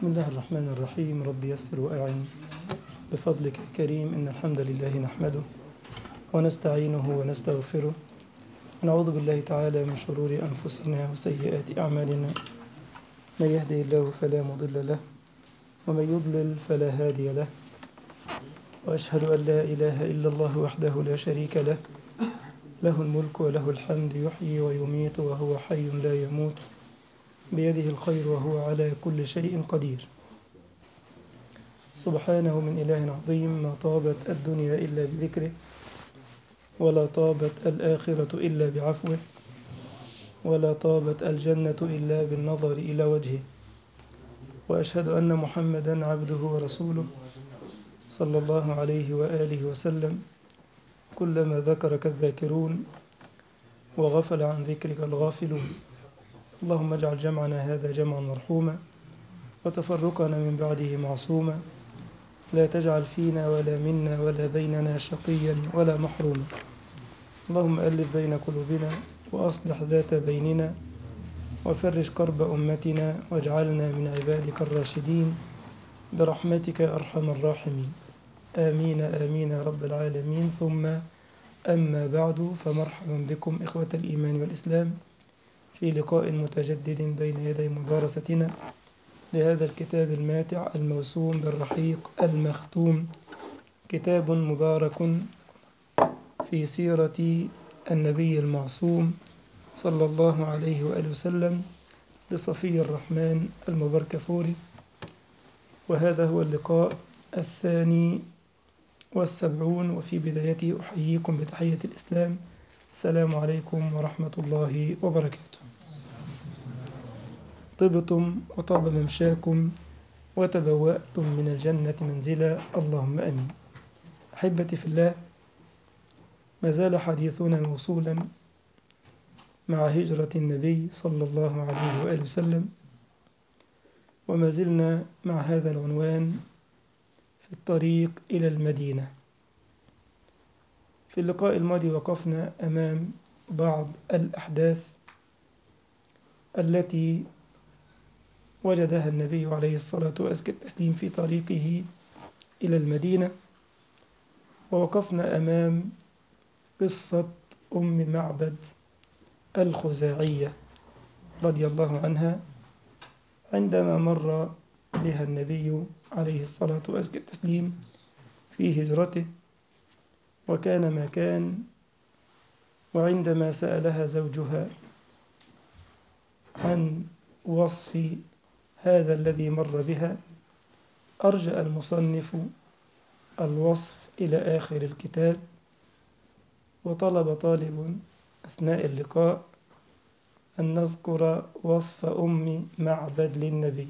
بسم الله الرحمن الرحيم رب يسر وأعن بفضلك يا كريم إن الحمد لله نحمده ونستعينه ونستغفره ونعوذ بالله تعالى من شرور أنفسنا وسيئات أعمالنا من يهده الله فلا مضل له ومن يضلل فلا هادي له وأشهد أن لا إله إلا الله وحده لا شريك له له الملك وله الحمد يحيي ويميت وهو حي لا يموت بيده الخير وهو على كل شيء قدير سبحانه من إله عظيم ما طابت الدنيا إلا بذكره ولا طابت الآخرة إلا بعفوه ولا طابت الجنة إلا بالنظر إلى وجهه وأشهد أن محمدا عبده ورسوله صلى الله عليه وآله وسلم كلما ذكرك الذاكرون وغفل عن ذكرك الغافلون اللهم اجعل جمعنا هذا جمعا مرحوما وتفرقنا من بعده معصوما لا تجعل فينا ولا منا ولا بيننا شقيا ولا محروما اللهم ألف بين قلوبنا وأصلح ذات بيننا وفرج كرب أمتنا واجعلنا من عبادك الراشدين برحمتك يا أرحم الراحمين آمين آمين يا رب العالمين ثم أما بعد فمرحبا بكم إخوة الإيمان والإسلام في لقاء متجدد بين يدي مدارستنا لهذا الكتاب الماتع الموسوم بالرحيق المختوم كتاب مبارك في سيرة النبي المعصوم صلى الله عليه وآله وسلم لصفي الرحمن المبركفوري وهذا هو اللقاء الثاني والسبعون وفي بدايته أحييكم بتحية الإسلام السلام عليكم ورحمة الله وبركاته طبتم وطاب ممشاكم وتبوأتم من الجنة منزلا اللهم أمين أحبتي في الله ما زال حديثنا موصولا مع هجرة النبي صلى الله عليه وآله وسلم وما زلنا مع هذا العنوان في الطريق إلى المدينة في اللقاء الماضي وقفنا أمام بعض الأحداث التي وجدها النبي عليه الصلاة والتسليم في طريقه إلى المدينة ووقفنا أمام قصة أم معبد الخزاعية رضي الله عنها عندما مر بها النبي عليه الصلاة والتسليم في هجرته وكان ما كان وعندما سألها زوجها عن وصف هذا الذي مر بها أرجأ المصنف الوصف إلى آخر الكتاب وطلب طالب أثناء اللقاء أن نذكر وصف أم معبد للنبي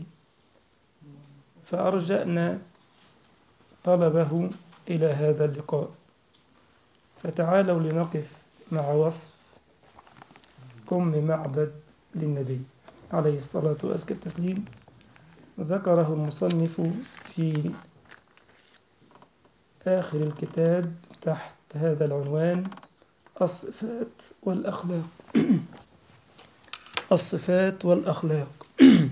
فأرجأنا طلبه إلى هذا اللقاء فتعالوا لنقف مع وصف أم معبد للنبي عليه الصلاة وأزكى التسليم ذكره المصنف في آخر الكتاب تحت هذا العنوان الصفات والأخلاق الصفات والأخلاق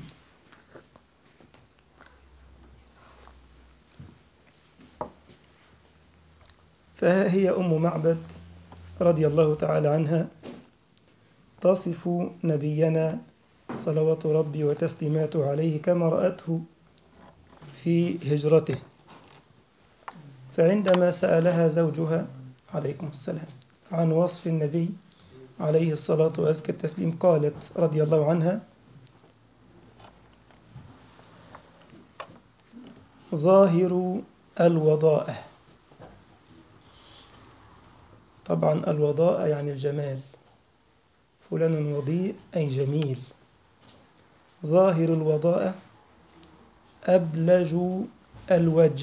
فها هي أم معبد رضي الله تعالى عنها تصف نبينا صلوات ربي وتسليماته عليه كما رأته في هجرته فعندما سألها زوجها عليكم السلام عن وصف النبي عليه الصلاة وأزكى التسليم قالت رضي الله عنها ظاهر الوضاءة طبعا الوضاءة يعني الجمال فلان وضيء أي جميل ظاهر الوضاءة أبلج الوجه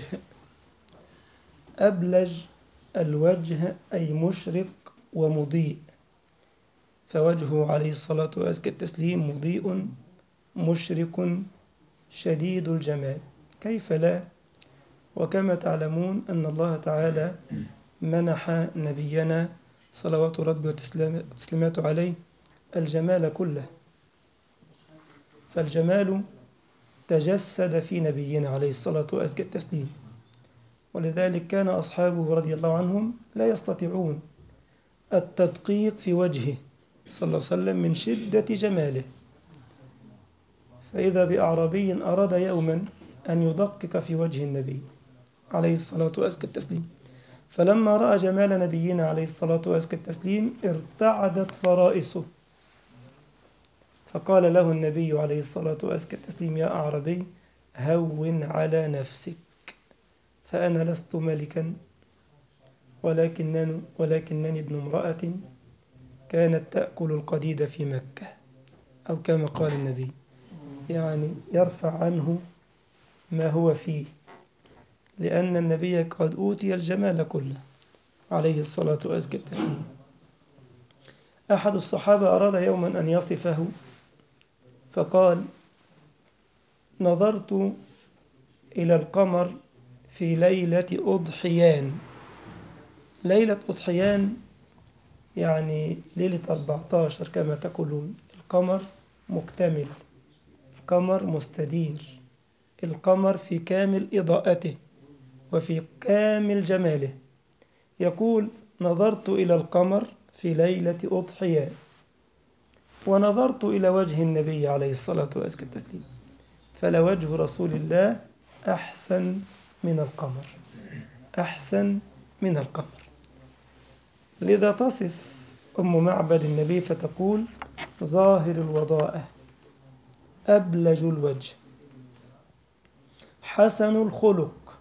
أبلج الوجه أي مشرق ومضيء فوجهه عليه الصلاة وأزكى التسليم مضيء مشرق شديد الجمال كيف لا وكما تعلمون أن الله تعالى منح نبينا صلوات ربي وتسليماته عليه الجمال كله فالجمال تجسد في نبينا عليه الصلاة وأزكى التسليم ولذلك كان أصحابه رضي الله عنهم لا يستطيعون التدقيق في وجهه صلى الله عليه وسلم من شدة جماله فإذا بأعرابي أراد يوما أن يدقق في وجه النبي عليه الصلاة وأزكى التسليم فلما رأى جمال نبينا عليه الصلاة وأزكى التسليم ارتعدت فرائسه فقال له النبي عليه الصلاة وأزكى التسليم يا أعربي هون على نفسك فأنا لست ملكا ولكنني, ولكنني ابن امرأة كانت تأكل القديد في مكة أو كما قال النبي يعني يرفع عنه ما هو فيه لأن النبي قد أوتي الجمال كله عليه الصلاة وأزكى التسليم أحد الصحابة أراد يوما أن يصفه فقال نظرت إلى القمر في ليلة أضحيان ليلة أضحيان يعني ليلة 14 كما تقولون القمر مكتمل القمر مستدير القمر في كامل إضاءته وفي كامل جماله يقول نظرت إلى القمر في ليلة أضحيان ونظرت إلى وجه النبي عليه الصلاة والسلام فلوجه رسول الله أحسن من القمر أحسن من القمر لذا تصف أم معبد النبي فتقول ظاهر الوضاءة أبلج الوجه حسن الخلق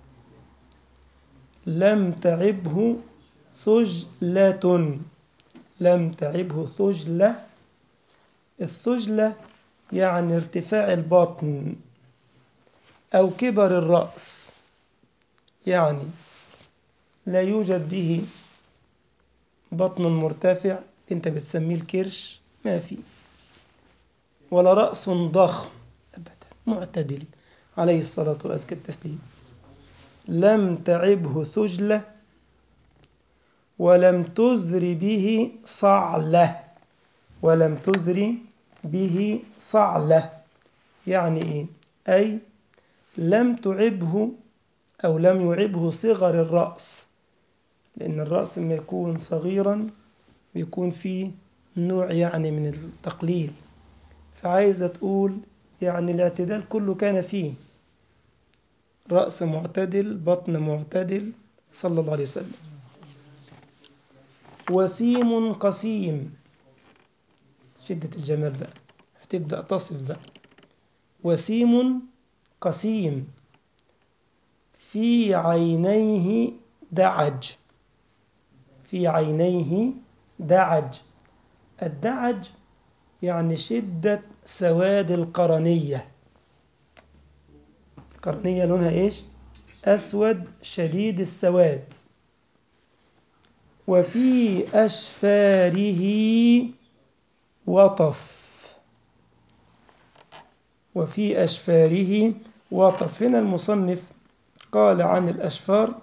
لم تعبه ثجلة لم تعبه ثجلة الثجلة يعني ارتفاع البطن أو كبر الرأس يعني لا يوجد به بطن مرتفع انت بتسميه الكرش ما في ولا رأس ضخم أبدا معتدل عليه الصلاة والسلام التسليم لم تعبه ثجلة ولم تزر به صعلة ولم تزر به صعلة يعني إيه؟ أي لم تعبه أو لم يعبه صغر الرأس لأن الرأس لما يكون صغيرا بيكون فيه نوع يعني من التقليل فعايزة تقول يعني الاعتدال كله كان فيه رأس معتدل بطن معتدل صلى الله عليه وسلم وسيم قسيم شدة الجمال بقى هتبدأ تصف بقى وسيم قسيم في عينيه دعج في عينيه دعج الدعج يعني شدة سواد القرنية القرنية لونها إيش؟ أسود شديد السواد وفي أشفاره وطف وفي أشفاره وطف هنا المصنف قال عن الأشفار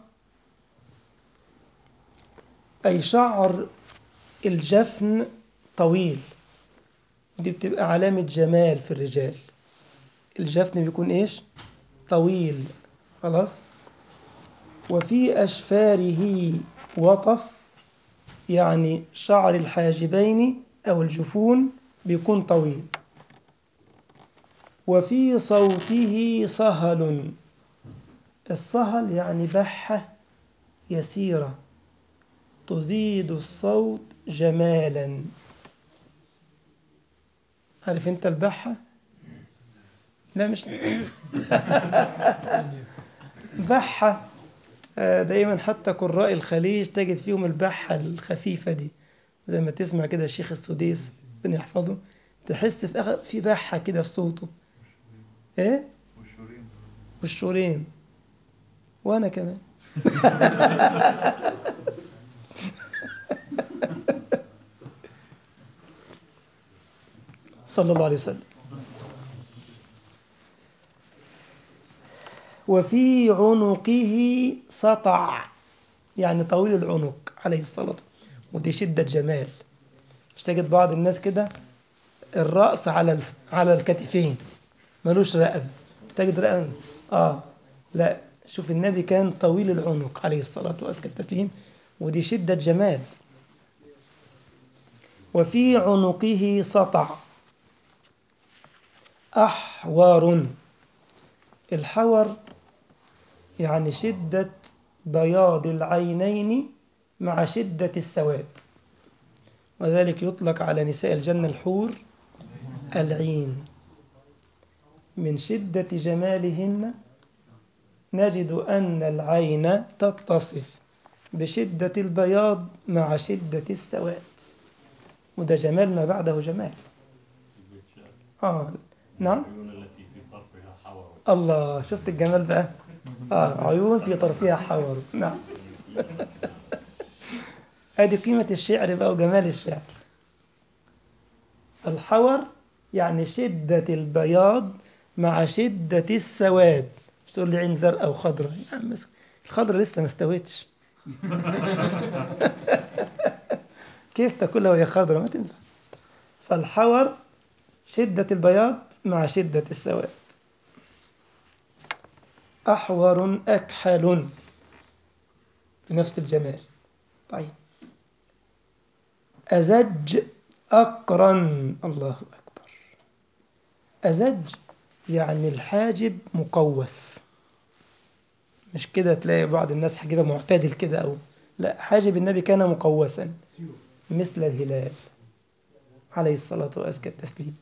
أي شعر الجفن طويل دي بتبقى علامة جمال في الرجال الجفن بيكون إيش طويل خلاص وفي أشفاره وطف يعني شعر الحاجبين أو الجفون بيكون طويل وفي صوته صهل الصهل يعني بحة يسيرة تزيد الصوت جمالا عارف انت البحة لا مش بحة دايما حتى قراء الخليج تجد فيهم البحة الخفيفة دي زي ما تسمع كده الشيخ السديس ربنا يحفظه تحس في أخ... في بحة كده في صوته ايه والشورين والشورين وانا كمان صلى الله عليه وسلم وفي عنقه سطع يعني طويل العنق عليه الصلاة والسلام ودي شدة جمال مش تجد بعض الناس كده الرأس على الس- على الكتفين ملوش رقبة تجد الآن آه لا شوف النبي كان طويل العنق عليه الصلاة وأزكى التسليم ودي شدة جمال وفي عنقه سطع أحور الحور يعني شدة بياض العينين مع شدة السواد وذلك يطلق على نساء الجنة الحور العين من شدة جمالهن نجد أن العين تتصف بشدة البياض مع شدة السواد وده جمال ما بعده جمال آه نعم العيون التي في طرفها حور الله شفت الجمال بقى آه عيون في طرفها حور نعم ادي قيمة الشعر بقى وجمال الشعر فالحور يعني شدة البياض مع شدة السواد مش تقول لي عين زرقاء وخضراء يا عم اسكت. الخضراء لسه ما استوتش كيف تاكلها وهي خضراء ما تنفع فالحور شدة البياض مع شدة السواد أحور أكحل في نفس الجمال طيب أزج أقرن الله أكبر أزج يعني الحاجب مقوس مش كده تلاقي بعض الناس حاجبها معتدل كده أو لا حاجب النبي كان مقوسا مثل الهلال عليه الصلاة وأزكى التسليم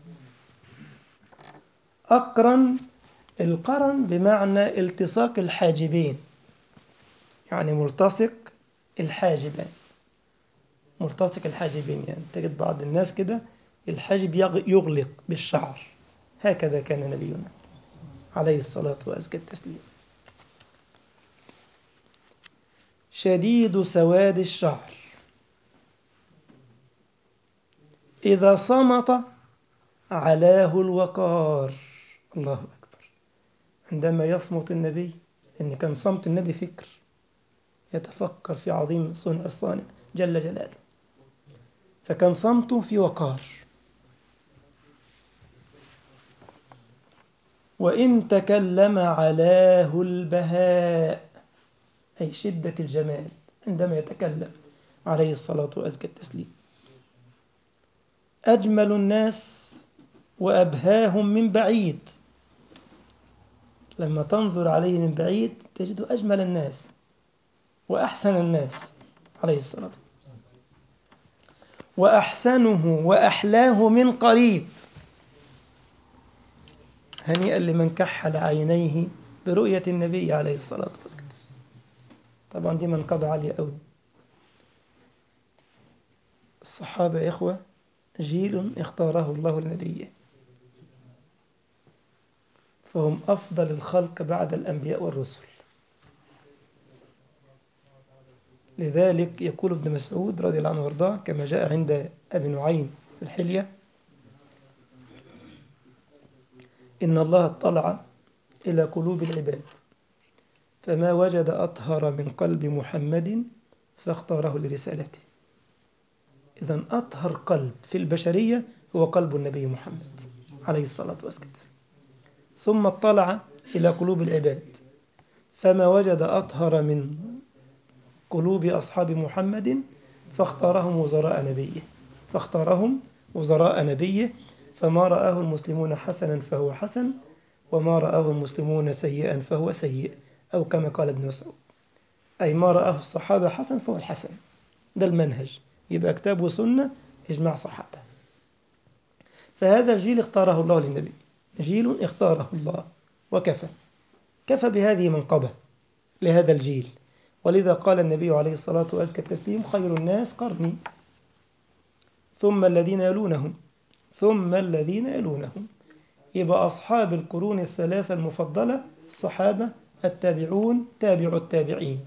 أقرن القرن بمعنى التصاق الحاجبين يعني ملتصق الحاجبين ملتصق الحاجبين يعني تجد بعض الناس كده الحاجب يغ- يغلق بالشعر هكذا كان نبينا عليه الصلاة وأزكى التسليم شديد سواد الشعر إذا صمت علاه الوقار الله أكبر عندما يصمت النبي إن كان صمت النبي فكر يتفكر في عظيم صنع الصانع جل جلاله فكان صمته في وقار وإن تكلم علاه البهاء أي شدة الجمال عندما يتكلم عليه الصلاة وأزكى التسليم أجمل الناس وأبهاهم من بعيد لما تنظر عليه من بعيد تجده أجمل الناس وأحسن الناس عليه الصلاة والسلام وأحسنه وأحلاه من قريب هنيئا لمن كحل عينيه برؤية النبي عليه الصلاة والسلام طبعا دي منقبة عالية قوي الصحابة يا إخوة جيل اختاره الله لنبيه فهم أفضل الخلق بعد الأنبياء والرسل لذلك يقول ابن مسعود رضي الله عنه وارضاه كما جاء عند أبي نعيم في الحلية إن الله اطلع إلى قلوب العباد فما وجد أطهر من قلب محمد فاختاره لرسالته إذا أطهر قلب في البشرية هو قلب النبي محمد عليه الصلاة والسلام ثم اطلع إلى قلوب العباد فما وجد أطهر من قلوب أصحاب محمد فاختارهم وزراء نبيه فاختارهم وزراء نبيه فما رآه المسلمون حسنا فهو حسن وما رآه المسلمون سيئا فهو سيء أو كما قال ابن مسعود أي ما رآه الصحابة حسن فهو الحسن ده المنهج يبقى كتاب وسنة إجماع صحابة فهذا الجيل اختاره الله للنبي جيل اختاره الله وكفى كفى بهذه منقبة لهذا الجيل ولذا قال النبي عليه الصلاة وأزكى التسليم خير الناس قرني ثم الذين يلونهم ثم الذين يلونهم يبقى أصحاب القرون الثلاثة المفضلة الصحابة التابعون تابع التابعين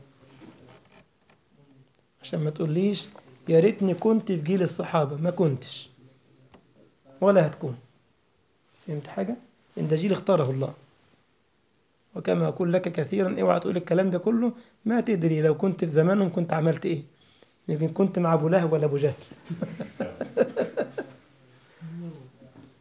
عشان ما تقوليش يا ريتني كنت في جيل الصحابة ما كنتش ولا هتكون فهمت حاجة؟ إن ده جيل اختاره الله وكما أقول لك كثيرا اوعى تقول الكلام ده كله ما تدري لو كنت في زمانهم كنت عملت إيه يمكن كنت مع أبو لهب ولا أبو جهل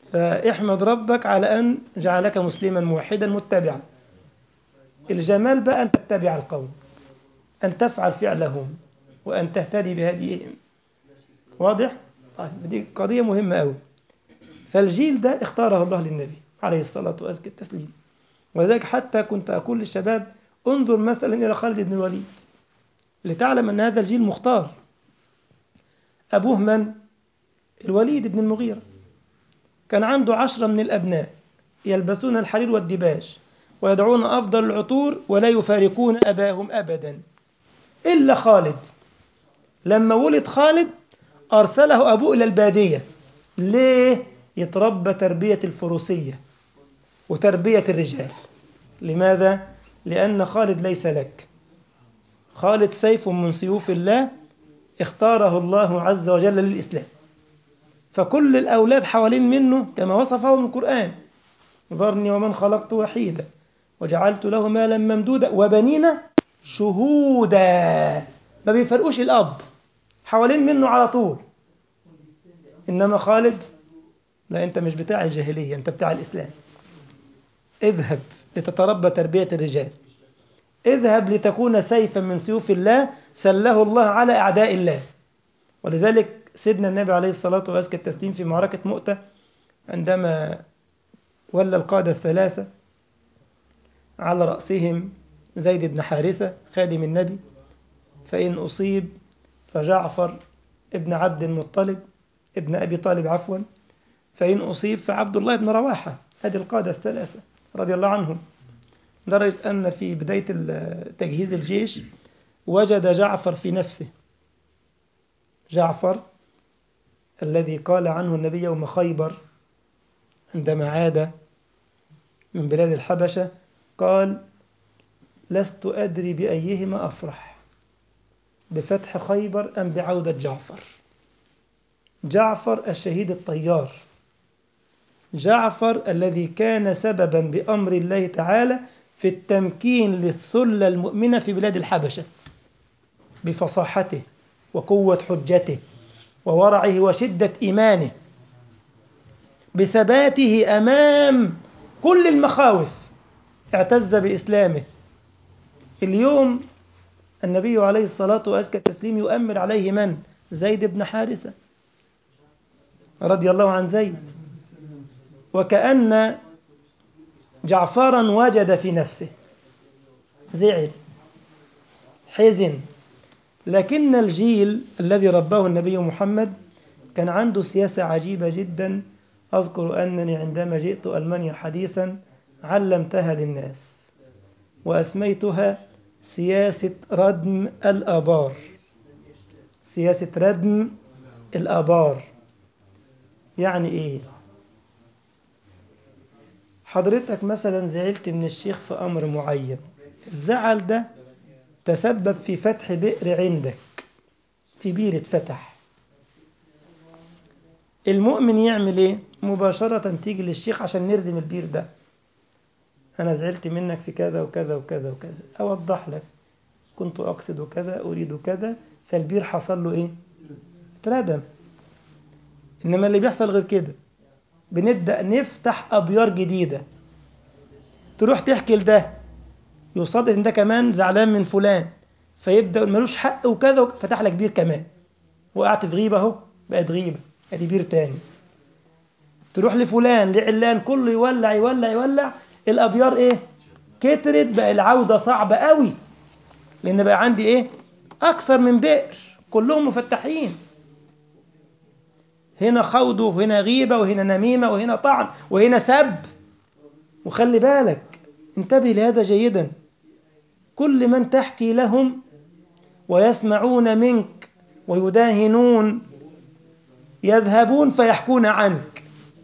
فاحمد ربك على أن جعلك مسلما موحدا متبعا الجمال بقى أن تتبع القوم أن تفعل فعلهم وأن تهتدي بهديهم واضح؟ طيب دي قضية مهمة أوي فالجيل ده اختاره الله للنبي عليه الصلاة وأزكى التسليم ولذلك حتى كنت أقول للشباب انظر مثلا إلى خالد بن الوليد لتعلم أن هذا الجيل مختار أبوه من؟ الوليد بن المغيرة كان عنده عشرة من الأبناء يلبسون الحرير والدباج ويدعون أفضل العطور ولا يفارقون أباهم أبدا إلا خالد لما ولد خالد أرسله أبوه إلى البادية ليه؟ يتربى تربية الفروسية وتربية الرجال لماذا؟ لأن خالد ليس لك خالد سيف من سيوف الله اختاره الله عز وجل للإسلام فكل الأولاد حوالين منه كما وصفهم القرآن ذرني ومن خلقت وحيدا وجعلت له مالا ممدودا وبنينا شهودا ما بيفرقوش الأب حوالين منه على طول إنما خالد لا أنت مش بتاع الجاهلية أنت بتاع الإسلام اذهب لتتربى تربية الرجال اذهب لتكون سيفا من سيوف الله سله الله على أعداء الله ولذلك سيدنا النبي عليه الصلاة وأزكى التسليم في معركة مؤتة عندما ولى القادة الثلاثة على رأسهم زيد بن حارثة خادم النبي فإن أصيب فجعفر ابن عبد المطلب ابن أبي طالب عفوا فإن أصيب فعبد الله بن رواحة هذه القادة الثلاثة رضي الله عنهم لدرجة أن في بداية تجهيز الجيش وجد جعفر في نفسه جعفر الذي قال عنه النبي يوم خيبر عندما عاد من بلاد الحبشة قال لست أدري بأيهما أفرح بفتح خيبر أم بعودة جعفر جعفر الشهيد الطيار جعفر الذي كان سببا بأمر الله تعالى في التمكين للثلة المؤمنة في بلاد الحبشة بفصاحته وقوة حجته وورعه وشدة إيمانه بثباته أمام كل المخاوف اعتز بإسلامه اليوم النبي عليه الصلاة وأزكى التسليم يؤمر عليه من؟ زيد بن حارثة رضي الله عن زيد وكأن جعفرا وجد في نفسه زعل حزن لكن الجيل الذي رباه النبي محمد كان عنده سياسة عجيبة جدا أذكر أنني عندما جئت ألمانيا حديثا علمتها للناس وأسميتها سياسة ردم الآبار سياسة ردم الآبار يعني إيه؟ حضرتك مثلا زعلت من الشيخ في أمر معين الزعل ده تسبب في فتح بئر عندك في بير اتفتح المؤمن يعمل ايه مباشرة تيجي للشيخ عشان نردم البير ده أنا زعلت منك في كذا وكذا وكذا وكذا أوضح لك كنت أقصد كذا أريد كذا فالبير حصل له إيه اتردم إنما اللي بيحصل غير كده بنبدأ نفتح أبيار جديدة تروح تحكي لده يصادف إن ده كمان زعلان من فلان فيبدأ ملوش حق وكذا فتح لك بير كمان وقعت في غيبة أهو بقت غيبة ادي بير تاني تروح لفلان لعلان كله يولع يولع يولع الابيار ايه كترت بقى العوده صعبه قوي لان بقى عندي ايه اكثر من بئر كلهم مفتحين هنا خوض وهنا غيبه وهنا نميمه وهنا طعن وهنا سب وخلي بالك انتبه لهذا جيدا كل من تحكي لهم ويسمعون منك ويداهنون يذهبون فيحكون عنك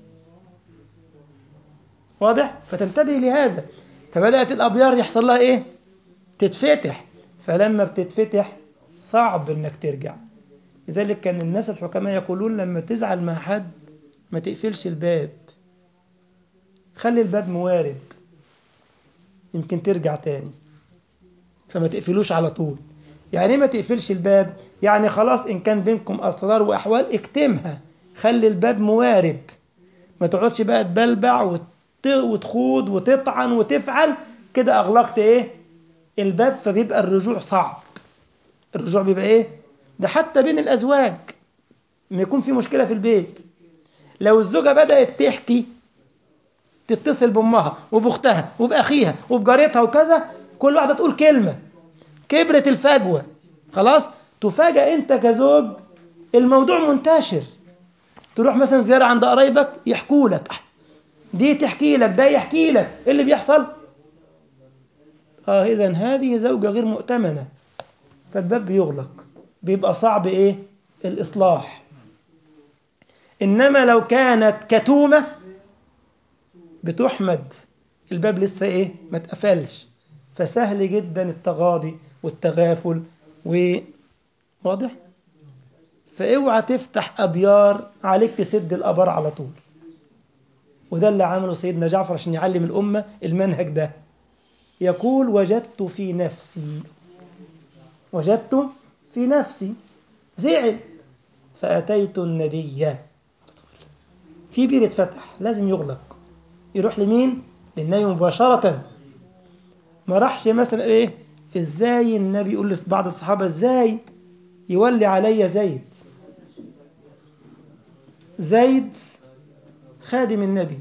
واضح فتنتبه لهذا فبدأت الأبيار يحصل لها إيه تتفتح فلما بتتفتح صعب إنك ترجع لذلك كان الناس الحكماء يقولون لما تزعل مع حد ما تقفلش الباب خلي الباب موارب يمكن ترجع تاني فما تقفلوش على طول يعني ما تقفلش الباب يعني خلاص إن كان بينكم أسرار وأحوال اكتمها خلي الباب موارب ما تقعدش بقى تبلبع وت... وتخوض وتطعن وتفعل كده اغلقت ايه الباب فبيبقى الرجوع صعب الرجوع بيبقى ايه ده حتى بين الازواج لما يكون في مشكله في البيت لو الزوجه بدات تحكي تتصل بامها وباختها وباخيها وبجارتها وكذا كل واحده تقول كلمه كبرت الفجوه خلاص تفاجأ انت كزوج الموضوع منتشر تروح مثلا زياره عند قرايبك يحكوا لك دي تحكي لك ده يحكي لك ايه اللي بيحصل اه اذا هذه زوجه غير مؤتمنه فالباب بيغلق بيبقى صعب ايه الاصلاح انما لو كانت كتومه بتحمد الباب لسه ايه ما اتقفلش فسهل جدا التغاضي والتغافل و واضح فاوعى تفتح ابيار عليك تسد الابار على طول وده اللي عمله سيدنا جعفر عشان يعلم الامه المنهج ده يقول وجدت في نفسي وجدت في نفسي زعل فاتيت النبي في بير اتفتح لازم يغلق يروح لمين للنبي مباشره ما راحش مثلا ايه ازاي النبي يقول لبعض الصحابه ازاي يولي علي زيد زيد خادم النبي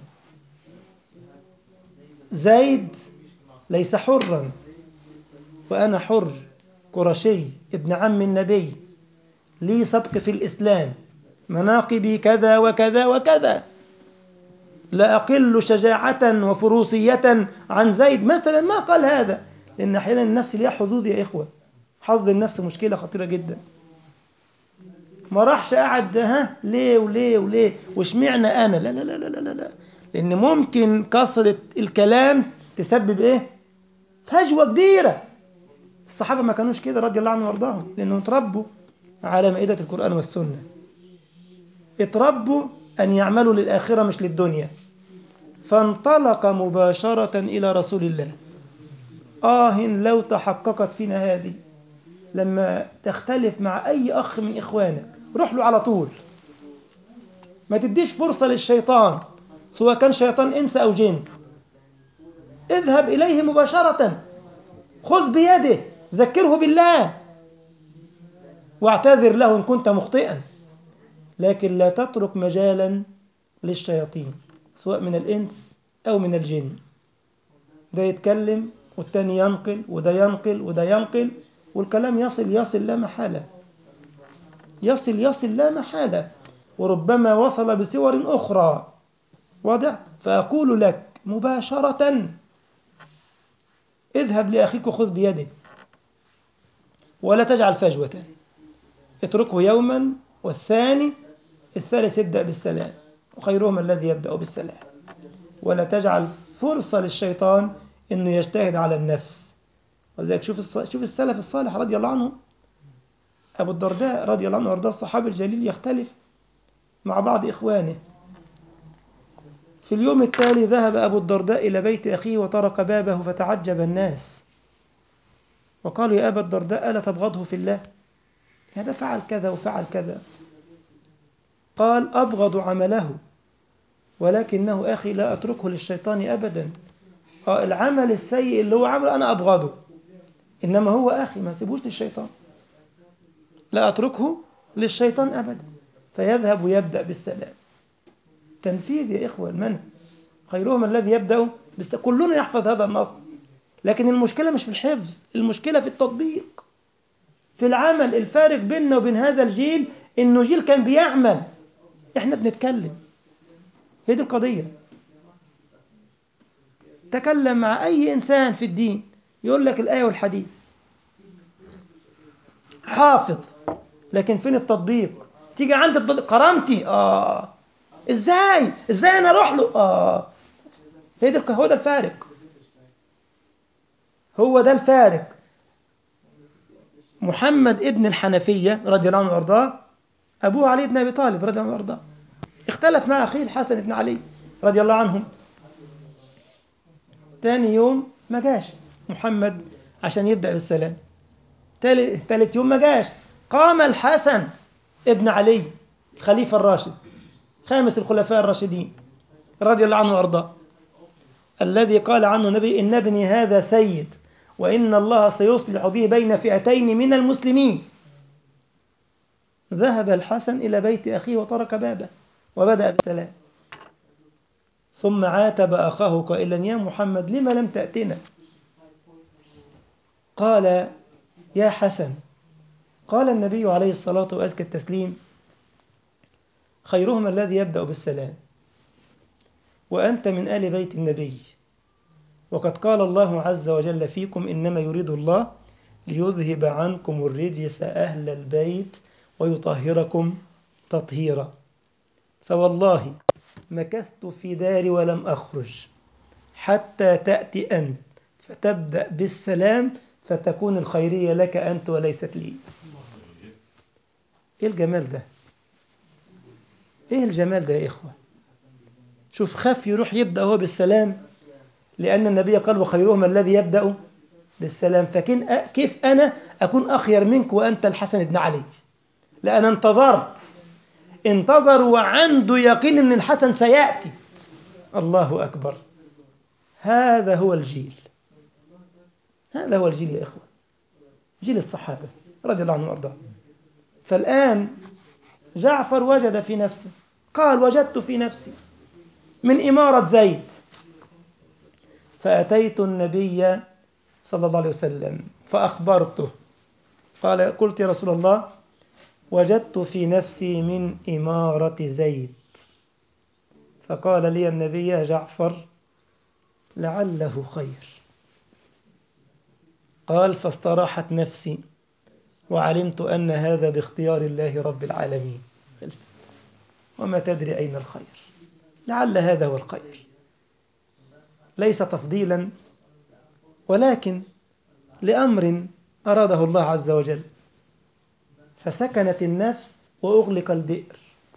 زيد ليس حرا وانا حر قرشي ابن عم النبي لي سبق في الاسلام مناقبي كذا وكذا وكذا لا أقل شجاعة وفروسية عن زيد مثلا ما قال هذا لأن أحيانا النفس ليها حظوظ يا إخوة حظ النفس مشكلة خطيرة جدا ما راحش قعد ها ليه وليه وليه واشمعنى أنا لا لا لا لا لا لا لأن ممكن كثرة الكلام تسبب إيه فجوة كبيرة الصحابة ما كانوش كده رضي الله عنهم وارضاهم لأنهم اتربوا على مائدة القرآن والسنة اتربوا أن يعملوا للآخرة مش للدنيا فانطلق مباشرة إلى رسول الله آه لو تحققت فينا هذه لما تختلف مع أي أخ من إخوانك روح له على طول ما تديش فرصة للشيطان سواء كان شيطان إنس أو جن اذهب إليه مباشرة خذ بيده ذكره بالله واعتذر له إن كنت مخطئا لكن لا تترك مجالا للشياطين سواء من الإنس أو من الجن ده يتكلم والتاني ينقل وده ينقل وده ينقل والكلام يصل يصل لا محالة يصل يصل لا محالة وربما وصل بصور أخرى واضح فأقول لك مباشرة اذهب لأخيك وخذ بيده ولا تجعل فجوة اتركه يوما والثاني الثالث ابدأ بالسلام وخيرهم الذي يبدأ بالسلام ولا تجعل فرصة للشيطان انه يجتهد على النفس ولذلك شوف شوف السلف الصالح رضي الله عنه ابو الدرداء رضي الله عنه وارضاه الصحابي الجليل يختلف مع بعض اخوانه في اليوم التالي ذهب ابو الدرداء الى بيت اخيه وطرق بابه فتعجب الناس وقالوا يا ابا الدرداء الا تبغضه في الله هذا فعل كذا وفعل كذا قال أبغض عمله ولكنه أخي لا أتركه للشيطان أبدا آه العمل السيء اللي هو عمله أنا أبغضه إنما هو أخي ما سيبوش للشيطان لا أتركه للشيطان أبدا فيذهب ويبدأ بالسلام تنفيذ يا إخوة المنهج خيرهم الذي يبدأ بس كلنا يحفظ هذا النص لكن المشكلة مش في الحفظ المشكلة في التطبيق في العمل الفارق بيننا وبين هذا الجيل انه جيل كان بيعمل احنا بنتكلم هي دي القضية تكلم مع اي انسان في الدين يقول لك الايه والحديث حافظ لكن فين التطبيق تيجي عند التطبيق كرامتي اه ازاي ازاي انا اروح له اه هي دي هو ده الفارق هو ده الفارق محمد ابن الحنفية رضي الله عنه وارضاه أبوه علي بن أبي طالب رضي الله عنه وارضاه اختلف مع أخيه الحسن بن علي رضي الله عنهم تاني يوم ما جاش محمد عشان يبدأ بالسلام ثالث يوم ما جاش قام الحسن ابن علي الخليفة الراشد خامس الخلفاء الراشدين رضي الله عنه وأرضاه الذي قال عنه النبي إن ابني هذا سيد وإن الله سيصلح به بين فئتين من المسلمين ذهب الحسن إلى بيت أخيه وطرق بابه وبدأ بالسلام ثم عاتب أخاه قائلا يا محمد لم لم تأتنا قال يا حسن قال النبي عليه الصلاة وأزكى التسليم خيرهم الذي يبدأ بالسلام وأنت من آل بيت النبي وقد قال الله عز وجل فيكم إنما يريد الله ليذهب عنكم الرجس أهل البيت ويطهركم تطهيرا فوالله مكثت في داري ولم أخرج حتى تأتي أنت فتبدأ بالسلام فتكون الخيرية لك أنت وليست لي إيه الجمال ده إيه الجمال ده يا إخوة شوف خاف يروح يبدأ هو بالسلام لأن النبي قال وخيرهم الذي يبدأ بالسلام فكن كيف أنا أكون أخير منك وأنت الحسن بن علي لأن انتظرت انتظر وعنده يقين أن الحسن سيأتي الله أكبر هذا هو الجيل هذا هو الجيل يا إخوة جيل الصحابة رضي الله عنهم وأرضاهم فالآن جعفر وجد في نفسه قال وجدت في نفسي من إمارة زيد فأتيت النبي صلى الله عليه وسلم فأخبرته قال قلت يا رسول الله وجدت في نفسي من إمارة زيد فقال لي النبي يا جعفر لعله خير قال فاستراحت نفسي وعلمت أن هذا باختيار الله رب العالمين وما تدري أين الخير لعل هذا هو الخير ليس تفضيلا ولكن لأمر أراده الله عز وجل فسكنت النفس وأغلق البئر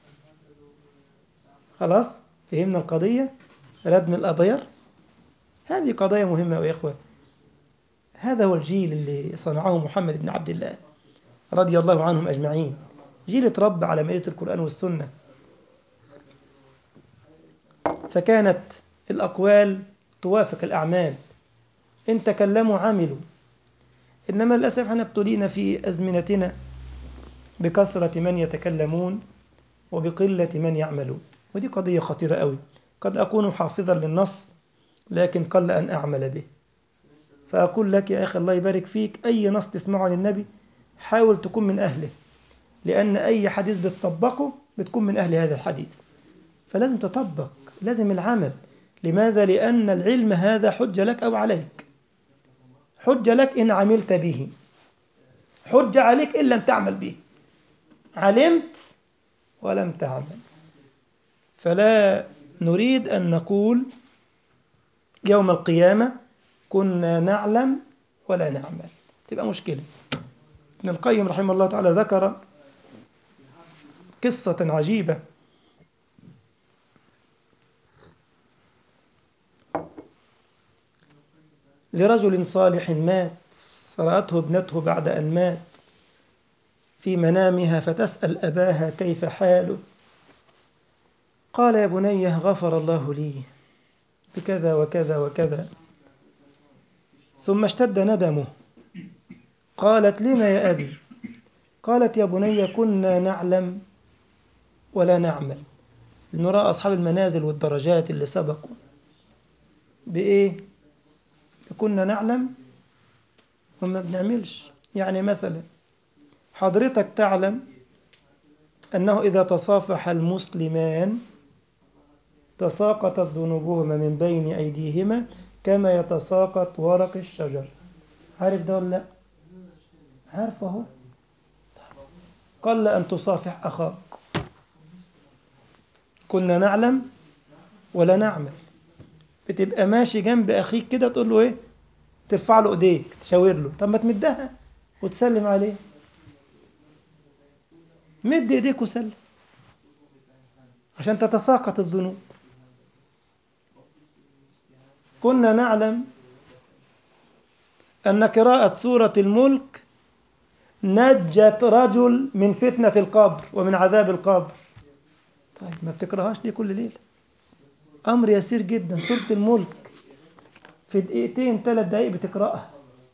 خلاص فهمنا القضية ردم الأبير هذه قضايا مهمة يا إخوة هذا هو الجيل اللي صنعه محمد بن عبد الله رضي الله عنهم أجمعين جيل اتربى على مائدة القرآن والسنة فكانت الأقوال توافق الأعمال إن تكلموا عملوا إنما للأسف احنا ابتلينا في أزمنتنا بكثرة من يتكلمون وبقلة من يعملون ودي قضية خطيرة قوي قد أكون حافظا للنص لكن قل أن أعمل به فأقول لك يا أخي الله يبارك فيك أي نص تسمعه عن النبي حاول تكون من أهله لأن أي حديث بتطبقه بتكون من أهل هذا الحديث فلازم تطبق لازم العمل لماذا؟ لأن العلم هذا حجة لك أو عليك حجة لك إن عملت به حجة عليك إن لم تعمل به علمت ولم تعمل فلا نريد أن نقول يوم القيامة كنا نعلم ولا نعمل تبقى مشكلة ابن القيم رحمه الله تعالى ذكر قصة عجيبة لرجل صالح مات رأته ابنته بعد أن مات في منامها فتسأل أباها كيف حاله قال يا بني غفر الله لي بكذا وكذا وكذا ثم اشتد ندمه قالت لم يا أبي قالت يا بني كنا نعلم ولا نعمل نرى أصحاب المنازل والدرجات اللي سبقوا بإيه كنا نعلم وما بنعملش يعني مثلا حضرتك تعلم أنه إذا تصافح المسلمان تساقطت ذنوبهما من بين أيديهما كما يتساقط ورق الشجر عارف ده ولا لا عارف اهو قل أن تصافح أخاك كنا نعلم ولا نعمل بتبقى ماشي جنب أخيك كده تقول له إيه ترفع له إيديك تشاور له طب ما تمدها وتسلم عليه مد إيديك وسلم عشان تتساقط الذنوب كنا نعلم أن قراءة سورة الملك نجت رجل من فتنة القبر ومن عذاب القبر طيب ما بتكرهاش دي كل ليلة أمر يسير جدا سورة الملك في دقيقتين ثلاث دقايق بتقرأها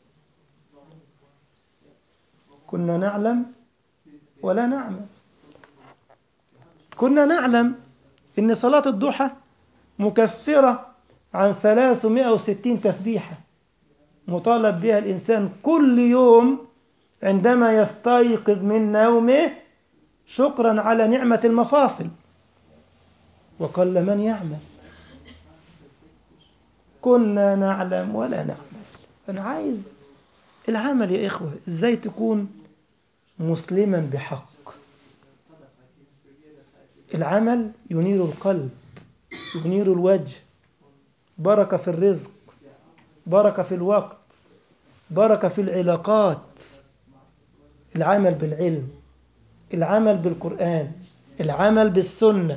كنا نعلم ولا نعمل كنا نعلم إن صلاة الضحى مكفرة عن 360 تسبيحة مطالب بها الإنسان كل يوم عندما يستيقظ من نومه شكرا على نعمة المفاصل وقل من يعمل كنا نعلم ولا نعمل أنا عايز العمل يا إخوة إزاي تكون مسلما بحق العمل ينير القلب ينير الوجه بركة في الرزق بركة في الوقت بركة في العلاقات العمل بالعلم العمل بالقرآن العمل بالسنة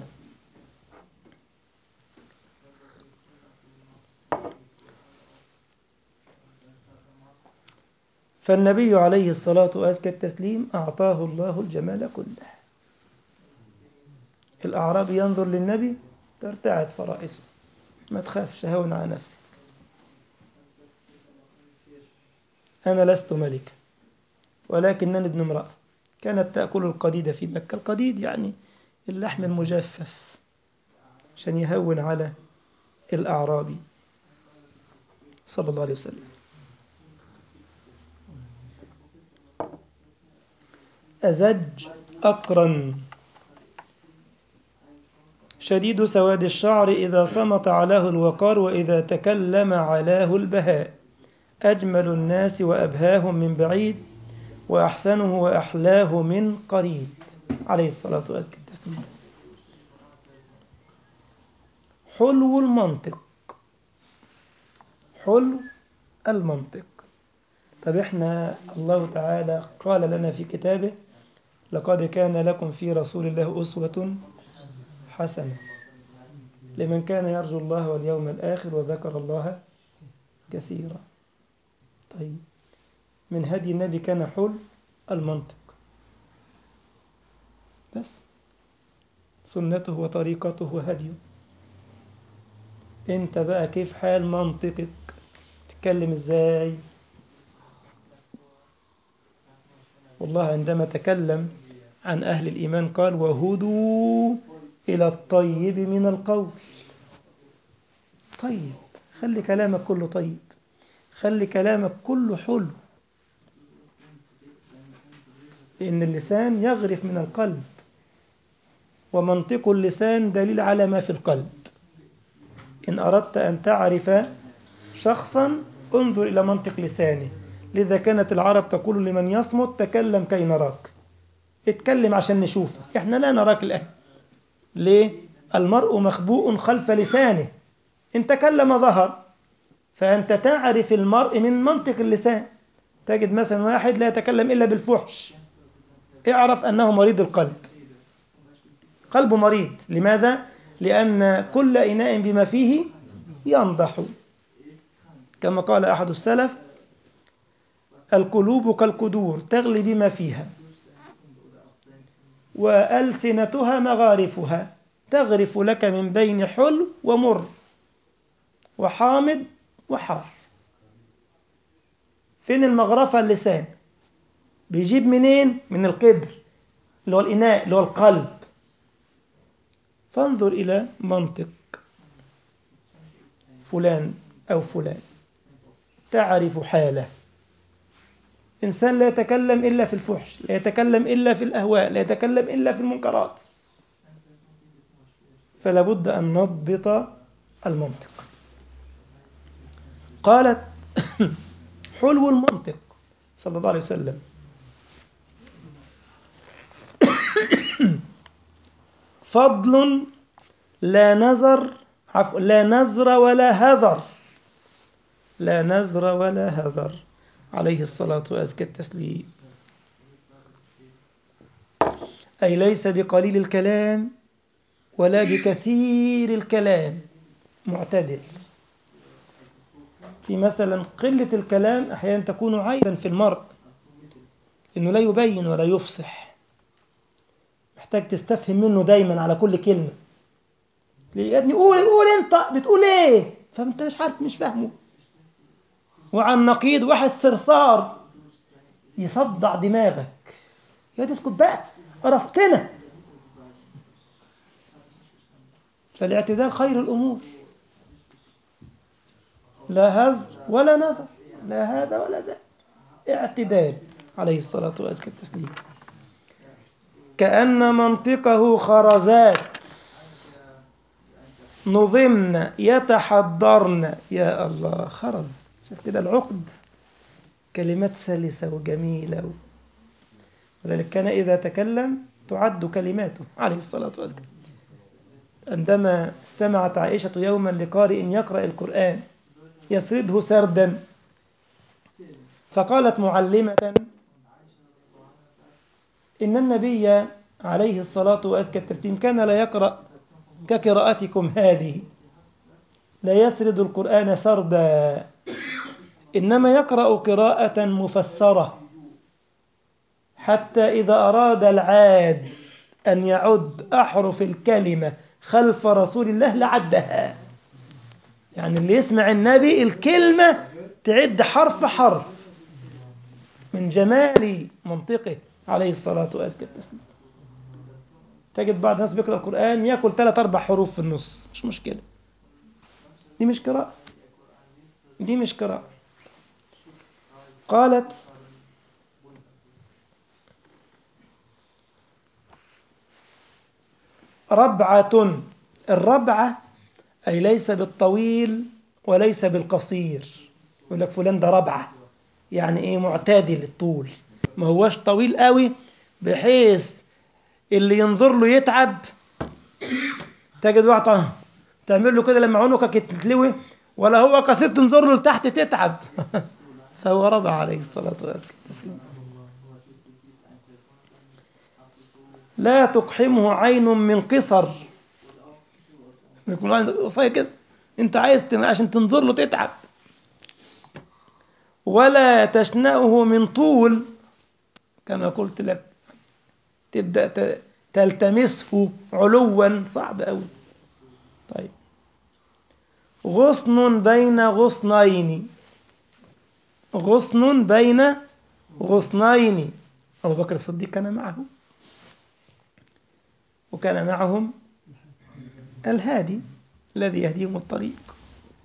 فالنبي عليه الصلاة وأزكى التسليم أعطاه الله الجمال كله الأعرابي ينظر للنبي ترتعد فرائسه ما تخافش هون على نفسك أنا لست ملكا ولكنني ابن امرأة كانت تأكل القديد في مكة القديد يعني اللحم المجفف عشان يهون على الأعرابي صلى الله عليه وسلم أزج أقرن شديد سواد الشعر إذا صمت علاه الوقار وإذا تكلم علاه البهاء أجمل الناس وأبهاهم من بعيد وأحسنه وأحلاه من قريب عليه الصلاة والسلام التسليم حلو المنطق حلو المنطق طب احنا الله تعالى قال لنا في كتابه لقد كان لكم في رسول الله أسوة حسنة لمن كان يرجو الله واليوم الآخر وذكر الله كثيرا طيب من هدي النبي كان حل المنطق بس سنته وطريقته وهديه انت بقى كيف حال منطقك تتكلم ازاي والله عندما تكلم عن أهل الإيمان قال وهدوا إلى الطيب من القول طيب خلي كلامك كله طيب خلي كلامك كله حلو لأن اللسان يغرف من القلب ومنطق اللسان دليل على ما في القلب إن أردت أن تعرف شخصا انظر إلى منطق لسانه لذا كانت العرب تقول لمن يصمت تكلم كي نراك اتكلم عشان نشوفك احنا لا نراك الآن ليه؟ المرء مخبوء خلف لسانه إن تكلم ظهر فأنت تعرف المرء من منطق اللسان تجد مثلا واحد لا يتكلم إلا بالفحش اعرف أنه مريض القلب قلبه مريض لماذا؟ لأن كل إناء بما فيه ينضح كما قال أحد السلف القلوب كالقدور تغلي بما فيها وألسنتها مغارفها تغرف لك من بين حلو ومر وحامض وحار فين المغرفة اللسان بيجيب منين من القدر اللي هو الإناء اللي هو القلب فانظر إلى منطق فلان أو فلان تعرف حاله إنسان لا يتكلم إلا في الفحش لا يتكلم إلا في الأهواء لا يتكلم إلا في المنكرات فلا بد أن نضبط المنطق قالت حلو المنطق صلى الله عليه وسلم فضل لا نظر عفوا لا نزر ولا هذر لا نزر ولا هذر عليه الصلاة وأزكى التسليم أي ليس بقليل الكلام ولا بكثير الكلام معتدل في مثلا قلة الكلام أحيانا تكون عيبا في المرء إنه لا يبين ولا يفصح محتاج تستفهم منه دايما على كل كلمة ليه يا ابني قول قول انت بتقول ايه فانت مش عارف مش فاهمه وعن نقيض واحد صرصار يصدع دماغك يا دي اسكت بقى عرفتنا فالاعتدال خير الامور لا هزر ولا نذر لا هذا ولا ذا اعتدال عليه الصلاة وأزكى التسليم كأن منطقه خرزات نظمن يتحضرن يا الله خرز شوف كده العقد كلمات سلسة وجميلة وذلك كان إذا تكلم تعد كلماته عليه الصلاة والسلام عندما استمعت عائشة يوما لقارئ يقرأ القرآن يسرده سردا فقالت معلمة إن النبي عليه الصلاة وأزكى التسليم كان لا يقرأ كقراءتكم هذه لا يسرد القرآن سردا إنما يقرأ قراءة مفسرة حتى إذا أراد العاد أن يعد أحرف الكلمة خلف رسول الله لعدها يعني اللي يسمع النبي الكلمة تعد حرف حرف من جمال منطقه عليه الصلاة وأزكى التسليم تجد بعض الناس بيقرأ القرآن ياكل ثلاث أربع حروف في النص مش مشكلة دي مش قراءة دي مش قراءة قالت ربعة الربعة أي ليس بالطويل وليس بالقصير يقول لك فلان ده ربعة يعني إيه معتدل الطول ما هوش طويل قوي بحيث اللي ينظر له يتعب تجد واحد تعمل له كده لما عنقك تتلوي ولا هو قصير تنظر له لتحت تتعب فهو ربع عليه الصلاة والسلام لا تقحمه عين من قصر يكون عين قصير كده انت عايز عشان تنظر له تتعب ولا تشنأه من طول كما قلت لك تبدأ تلتمسه علوا صعب أوي طيب غصن بين غصنين غصن بين غصنين أبو بكر الصديق كان معه وكان معهم الهادي الذي يهديهم الطريق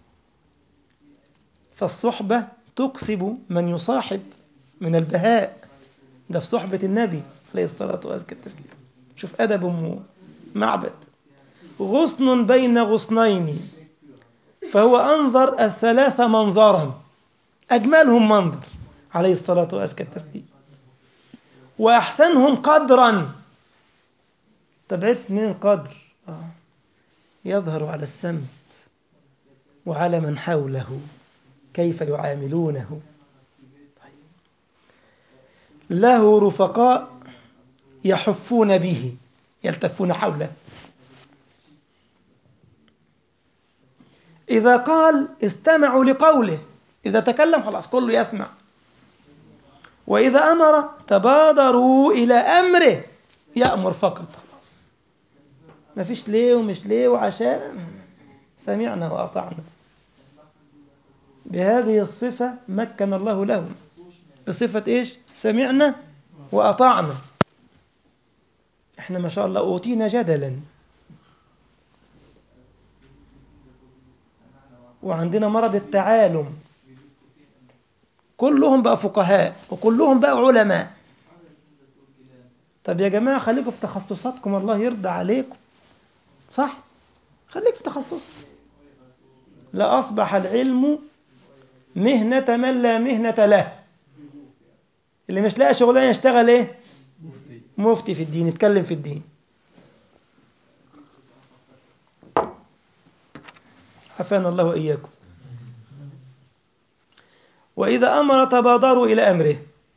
فالصحبة تكسب من يصاحب من البهاء ده في صحبة النبي عليه الصلاة وأزكى التسليم شوف أدب أم معبد غصن بين غصنين فهو أنظر الثلاثة منظرا أجملهم منظر عليه الصلاة وأزكى التسليم وأحسنهم قدرا طب عرفت منين القدر آه. يظهر على السمت وعلى من حوله كيف يعاملونه له رفقاء يحفون به يلتفون حوله إذا قال استمعوا لقوله إذا تكلم خلاص كله يسمع وإذا أمر تبادروا إلى أمره يأمر فقط خلاص ما فيش ليه ومش ليه وعشان سمعنا وأطعنا بهذه الصفة مكن الله لهم بصفة إيش سمعنا وأطعنا إحنا ما شاء الله أوتينا جدلا وعندنا مرض التعالم كلهم بقى فقهاء وكلهم بقى علماء طب يا جماعة خليكم في تخصصاتكم الله يرضى عليكم صح خليك في تخصصك لا أصبح العلم مهنة من لا مهنة له اللي مش لاقي شغلانة يشتغل ايه مفتي في الدين يتكلم في الدين عافانا الله وإياكم وإذا أمر تبادروا إلى أمره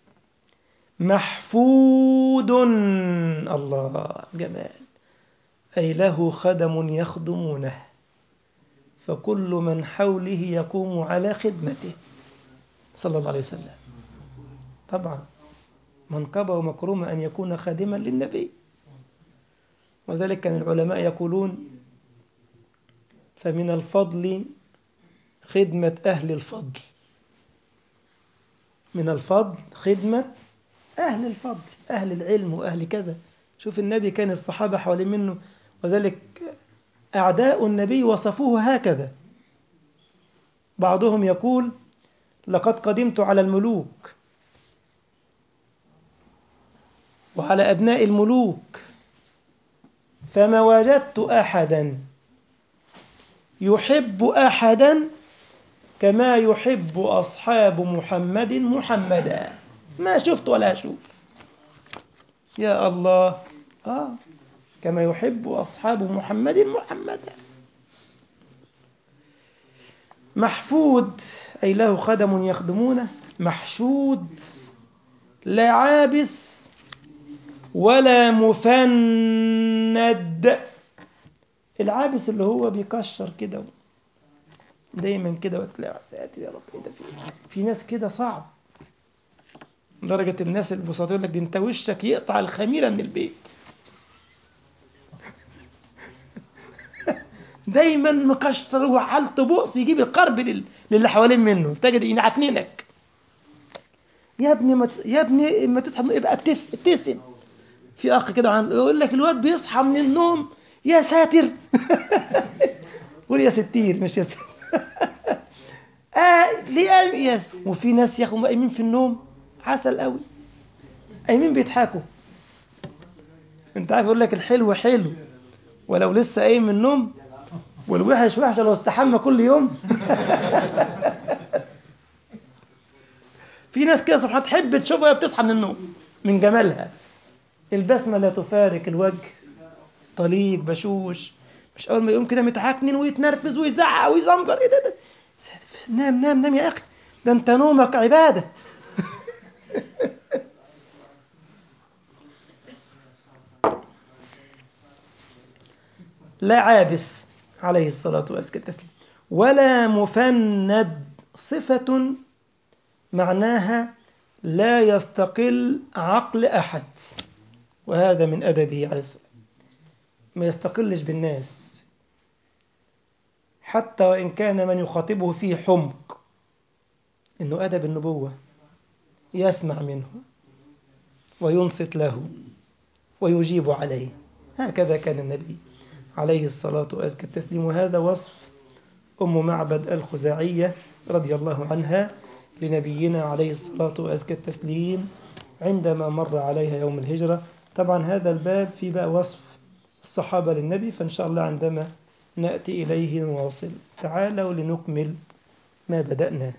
محفود الله جمال أي له خدم يخدمونه فكل من حوله يقوم على خدمته صلى الله عليه وسلم طبعا منقبة ومكرومة أن يكون خادما للنبي وذلك كان العلماء يقولون فمن الفضل خدمة أهل الفضل من الفضل خدمة أهل الفضل أهل العلم وأهل كذا شوف النبي كان الصحابة حوالين منه وذلك أعداء النبي وصفوه هكذا بعضهم يقول لقد قدمت على الملوك وعلى أبناء الملوك فما وجدت أحدا يحب أحدا كما يحب أصحاب محمد محمدا ما شفت ولا أشوف يا الله آه كما يحب أصحاب محمد محمدا محفود أي له خدم يخدمونه محشود لا عابس ولا مفند العابس اللي هو بيكشر كده دايما كده وتلاقي ساتر يا رب ايه ده في في ناس كده صعب لدرجة الناس البساط يقول لك دي انت وشك يقطع الخميرة من البيت دايما مكشر وحالته بؤس يجيب القرب لل- للي حوالين منه تجد يعكننك يا ابني ما تس... يا ابني ما تصحى من- ابقى بتبس- ابتسم في اخ كده عن... يقول لك الواد بيصحى من النوم يا ساتر قول يا ستير مش يا ساتر آه ليه قايم يا س- وفي ناس يا اخو قايمين في النوم عسل قوي قايمين بيضحكوا انت عارف يقول لك الحلو حلو ولو لسه قايم من النوم والوحش وحش لو استحمى كل يوم في ناس كده سبحان الله تحب تشوفها وهي بتصحى من النوم من جمالها البسمة لا تفارق الوجه طليق بشوش مش اول ما يقوم كده متعكنن ويتنرفز ويزعق ويزمجر ايه ده ده نام نام نام يا اخي ده انت نومك عباده لا عابس عليه الصلاة والسلام ولا مفند صفة معناها لا يستقل عقل أحد وهذا من أدبه عليه الصلاة ما يستقلش بالناس حتى وإن كان من يخاطبه فيه حمق إنه أدب النبوة يسمع منه وينصت له ويجيب عليه هكذا كان النبي عليه الصلاة وأزكى التسليم وهذا وصف أم معبد الخزاعية رضي الله عنها لنبينا عليه الصلاة وأزكى التسليم عندما مر عليها يوم الهجرة طبعا هذا الباب في بقى وصف الصحابة للنبي فإن شاء الله عندما نأتي إليه نواصل تعالوا لنكمل ما بدأنا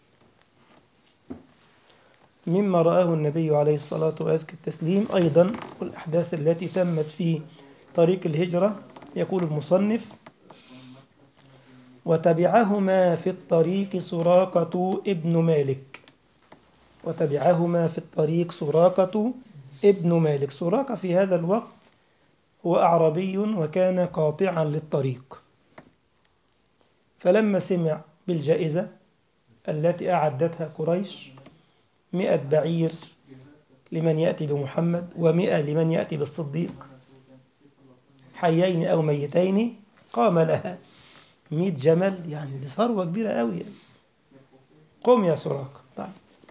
مما رآه النبي عليه الصلاة وأزكى التسليم أيضا والأحداث التي تمت في طريق الهجرة يقول المصنف وتبعهما في الطريق سراقة ابن مالك وتبعهما في الطريق سراقة ابن مالك سراقة في هذا الوقت هو أعربي وكان قاطعا للطريق فلما سمع بالجائزة التي أعدتها قريش مئة بعير لمن يأتي بمحمد ومئة لمن يأتي بالصديق حيين أو ميتين قام لها مئة جمل يعني دي ثروة كبيرة قوي يعني. قم يا سراقة طيب.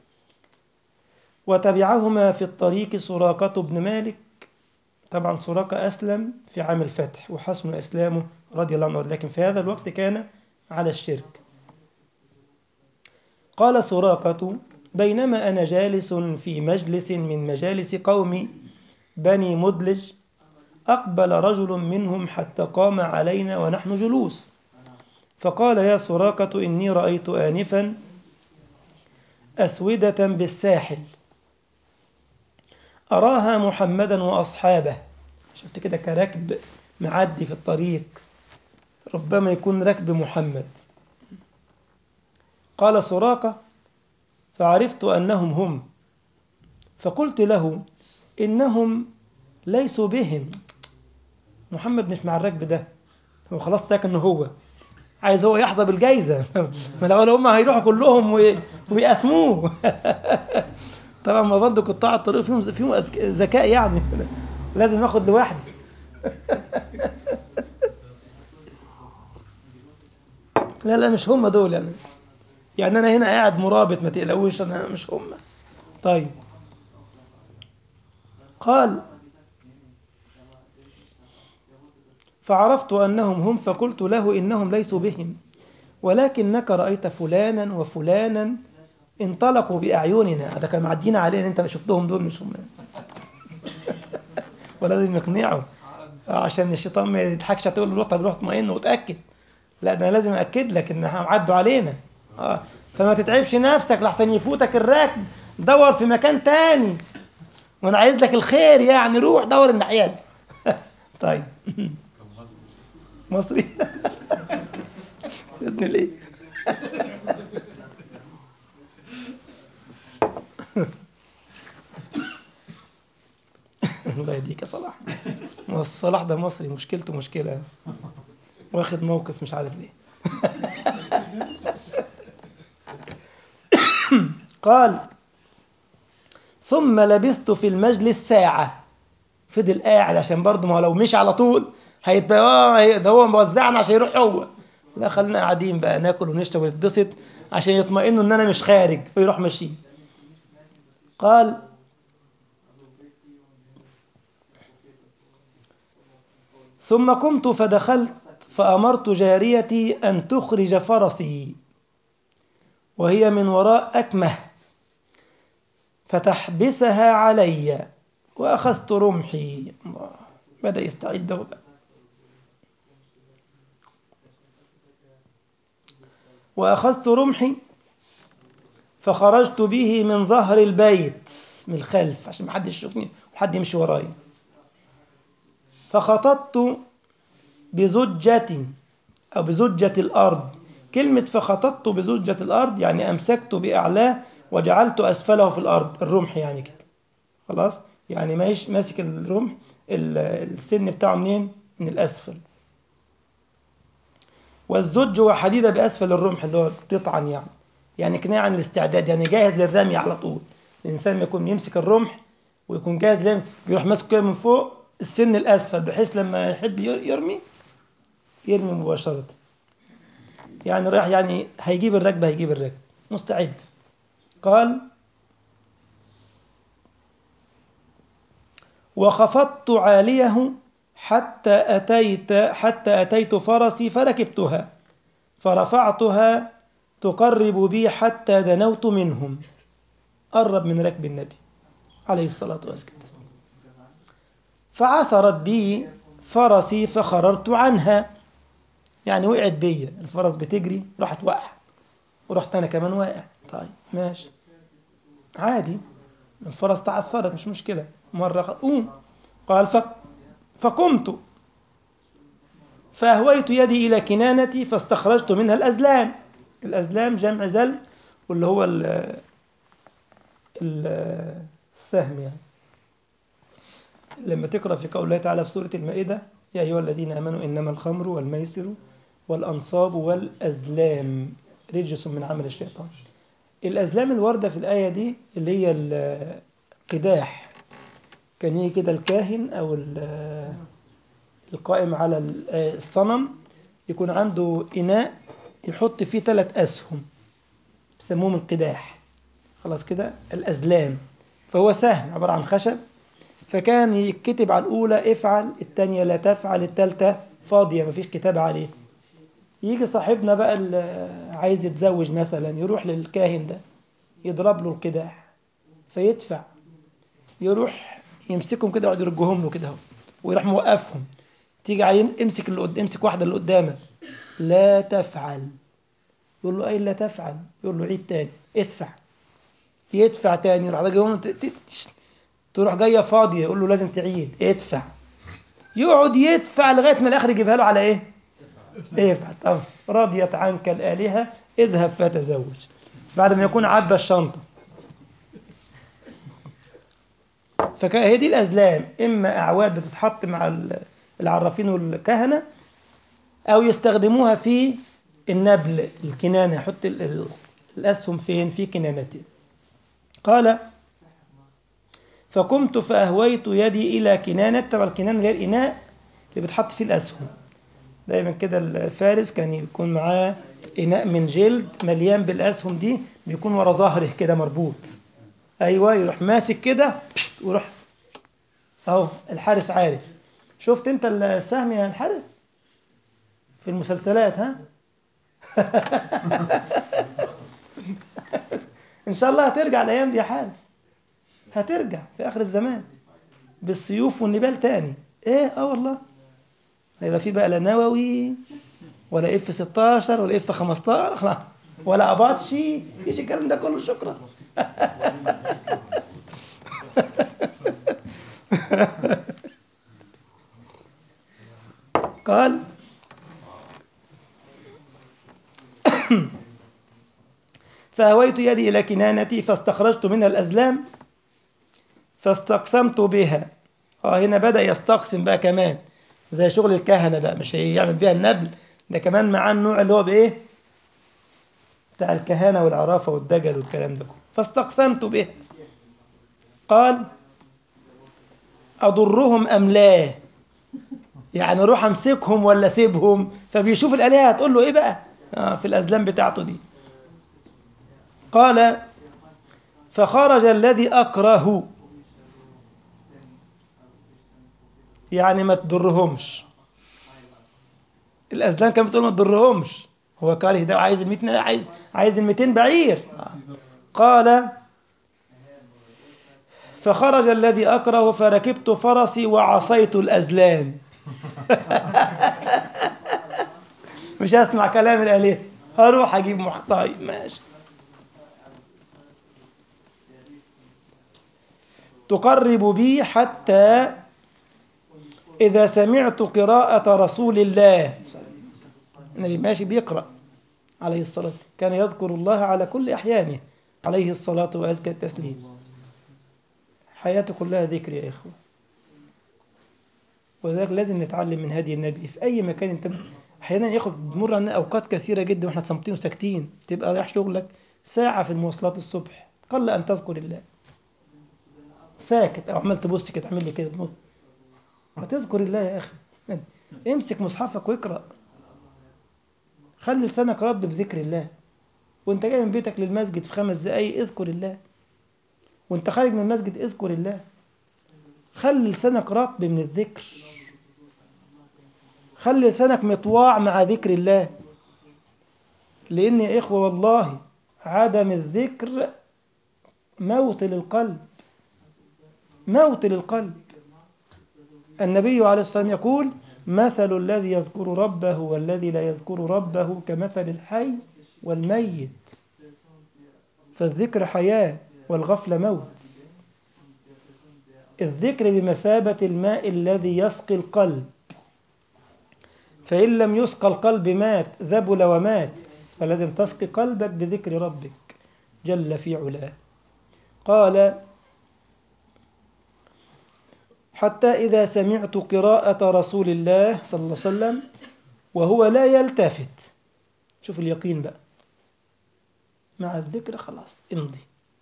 وتبعهما في الطريق سراقة بن مالك طبعا سراقة أسلم في عام الفتح وحسن إسلامه رضي الله عنه لكن في هذا الوقت كان على الشرك قال سراقة بينما أنا جالس في مجلس من مجالس قوم بني مدلج أقبل رجل منهم حتى قام علينا ونحن جلوس فقال يا سراقة إني رأيت آنفا أسودة بالساحل أراها محمدا وأصحابه شفت كده كركب معدي في الطريق ربما يكون ركب محمد قال سراقة فعرفت أنهم هم فقلت له إنهم ليسوا بهم محمد مش مع الركب ده هو خلاص تاك انه هو عايز هو يحظى بالجايزة ما لو هم هيروحوا كلهم وي- ويقسموه طبعا ما برضه قطاع الطريق فيهم فيهم أذك- ذكاء يعني لازم ياخد لوحده لا لا مش هم دول يعني يعني انا هنا قاعد مرابط ما تقلقوش انا مش هم طيب قال فعرفت انهم هم فقلت له انهم ليسوا بهم ولكنك رايت فلانا وفلانا انطلقوا باعيننا هذا كان معدينا علينا انت ما شفتهم دول مش هم ولازم يقنعه عشان الشيطان ما يضحكش تقول له روح طب روح اطمئن وتاكد لا ده انا لازم اكد لك ان عدوا علينا اه فما تتعبش نفسك لحسن يفوتك الركب دور في مكان تاني وانا عايز لك الخير يعني روح دور الناحيه دي طيب مصري يا ابن الايه الله يهديك يا صلاح ما هو الصلاح ده مصري مشكلته مشكلة واخد موقف مش عارف ليه قال ثم لبثت في المجلس ساعة فضل قاعد عشان برضه ما هو لو مشي على طول هيبقى اه ده هو موزعنا عشان يروح هو لا خلينا قاعدين بقى ناكل ونشرب ونتبسط عشان يطمئنوا ان انا مش خارج فيروح ماشي قال ثم قمت فدخلت فأمرت جاريتي أن تخرج فرسي وهي من وراء أكمه فتحبسها علي وأخذت رمحي الله بدأ يستعد هو بقى وأخذت رمحي فخرجت به من ظهر البيت من الخلف عشان ما حدش يشوفني وحد يمشي ورايا فخططت بزجة أو بزجة الأرض كلمة فخططت بزجة الأرض يعني أمسكت بأعلاه وجعلت أسفله في الأرض الرمح يعني كده خلاص يعني ماش ماسك الرمح السن بتاعه منين من الأسفل والزج هو حديدة بأسفل الرمح اللي هو تطعن يعني يعني كناية عن الاستعداد يعني جاهز للرمي على طول الإنسان يكون يمسك الرمح ويكون جاهز للرمي يروح ماسكه كده من فوق السن الأسفل بحيث لما يحب يرمي يرمي مباشرة يعني رايح يعني هيجيب الركبة هيجيب الركبة مستعد قال وخفضت عاليه حتى أتيت حتى أتيت فرسي فركبتها فرفعتها تقرب بي حتى دنوت منهم قرب من ركب النبي عليه الصلاة والسلام فعثرت بي فرسي فخررت عنها يعني وقعت بيا الفرس بتجري راحت واقعة ورحت أنا كمان واقع طيب ماشي عادي الفرس تعثرت مش مشكلة مرة قوم قال ف... فقمت فأهويت يدي إلى كنانتي فاستخرجت منها الأزلام الأزلام جمع زلم واللي هو ال ال السهم يعني لما تقرأ في قول الله تعالى في سورة المائدة يا أيها الذين آمنوا إنما الخمر والميسر والأنصاب والأزلام رجس من عمل الشيطان الأزلام الواردة في الآية دي اللي هي القداح كان يجي كده الكاهن أو القائم على الصنم يكون عنده إناء يحط فيه ثلاث أسهم بيسموهم القداح خلاص كده الأزلام فهو سهم عبارة عن خشب فكان يكتب على الأولى افعل الثانية لا تفعل الثالثة فاضية مفيش كتاب عليه يجي صاحبنا بقى اللي عايز يتزوج مثلا يروح للكاهن ده يضرب له القداح فيدفع يروح يمسكهم كده يقعد يرجهم له كده اهو ويروح موقفهم تيجي عايم امسك اللي قد... امسك واحده اللي قدامك لا تفعل يقول له اي لا تفعل يقول له عيد تاني ادفع يدفع تاني يروح راجعهم تروح جايه فاضيه يقول له لازم تعيد ادفع يقعد يدفع لغايه ما الاخر يجيبها له على ايه؟ ادفع طب رضيت عنك الالهه اذهب فتزوج بعد ما يكون عبى الشنطه فهي دي الازلام اما اعواد بتتحط مع العرافين والكهنه او يستخدموها في النبل الكنانه يحط الاسهم فين في كنانته قال فقمت فأهويت يدي إلى كنانة طبعا الكنانة اللي هي الإناء اللي بتحط فيه الأسهم دايما كده الفارس كان يكون معاه إناء من جلد مليان بالأسهم دي بيكون ورا ظهره كده مربوط أيوة يروح ماسك كده ويروح أهو الحارس عارف شفت أنت السهم يا الحارس في المسلسلات ها إن شاء الله هترجع الأيام دي يا حارس هترجع في آخر الزمان بالسيوف والنبال تاني إيه آه والله هيبقى في بقى لا نووي ولا اف 16 ولا اف 15 ولا اباتشي مفيش الكلام ده كله شكرا قال فهويت يدي إلى كنانتي فاستخرجت منها الأزلام فاستقسمت بها اه هنا بدأ يستقسم بقى كمان زي شغل الكهنة بقى مش هيعمل بيها النبل ده كمان معاه النوع اللي هو بإيه بتاع الكهانة والعرافة والدجل والكلام ده كله فاستقسمت به قال أضرهم أم لا يعني أروح أمسكهم ولا أسيبهم فبيشوف الآلهة هتقول له إيه بقى آه في الأزلام بتاعته دي قال فخرج الذي أكره يعني ما تضرهمش الأزلام كانت بتقول ما تضرهمش هو كاره ده وعايز ال 100 عايز عايز ال 200 بعير قال فخرج الذي أكره فركبت فرسي وعصيت الأزلام مش هسمع كلام الآلهة هروح أجيب مح... طيب ماشي تقرب بي حتى إذا سمعت قراءة رسول الله النبي ماشي بيقرأ عليه الصلاة كان يذكر الله على كل أحيانه عليه الصلاة وأزكى التسليم حياته كلها ذكر يا إخوة ولذلك لازم نتعلم من هدي النبي في أي مكان أنت أحيانا ياخد بمر عنا أوقات كثيرة جدا وإحنا صامتين وساكتين تبقى رايح شغلك ساعة في المواصلات الصبح قل أن تذكر الله ساكت أو عمال تبص كده تعمل لي كده تموت ما تذكر الله يا أخي امسك مصحفك واقرأ خلي لسانك رد بذكر الله وانت جاي من بيتك للمسجد في خمس دقايق اذكر الله وانت خارج من المسجد اذكر الله خلي لسانك رطب من الذكر خلي لسانك مطواع مع ذكر الله لأن يا إخوة والله عدم الذكر موت للقلب موت للقلب النبي عليه الصلاة والسلام يقول مثل الذي يذكر ربه والذي لا يذكر ربه كمثل الحي والميت فالذكر حياة والغفلة موت الذكر بمثابة الماء الذي يسقي القلب فإن لم يسقى القلب مات ذبل ومات فلازم تسقي قلبك بذكر ربك جل في علاه قال حتى إذا سمعت قراءة رسول الله صلى الله عليه وسلم وهو لا يلتفت شوف اليقين بقى مع الذكر خلاص امضي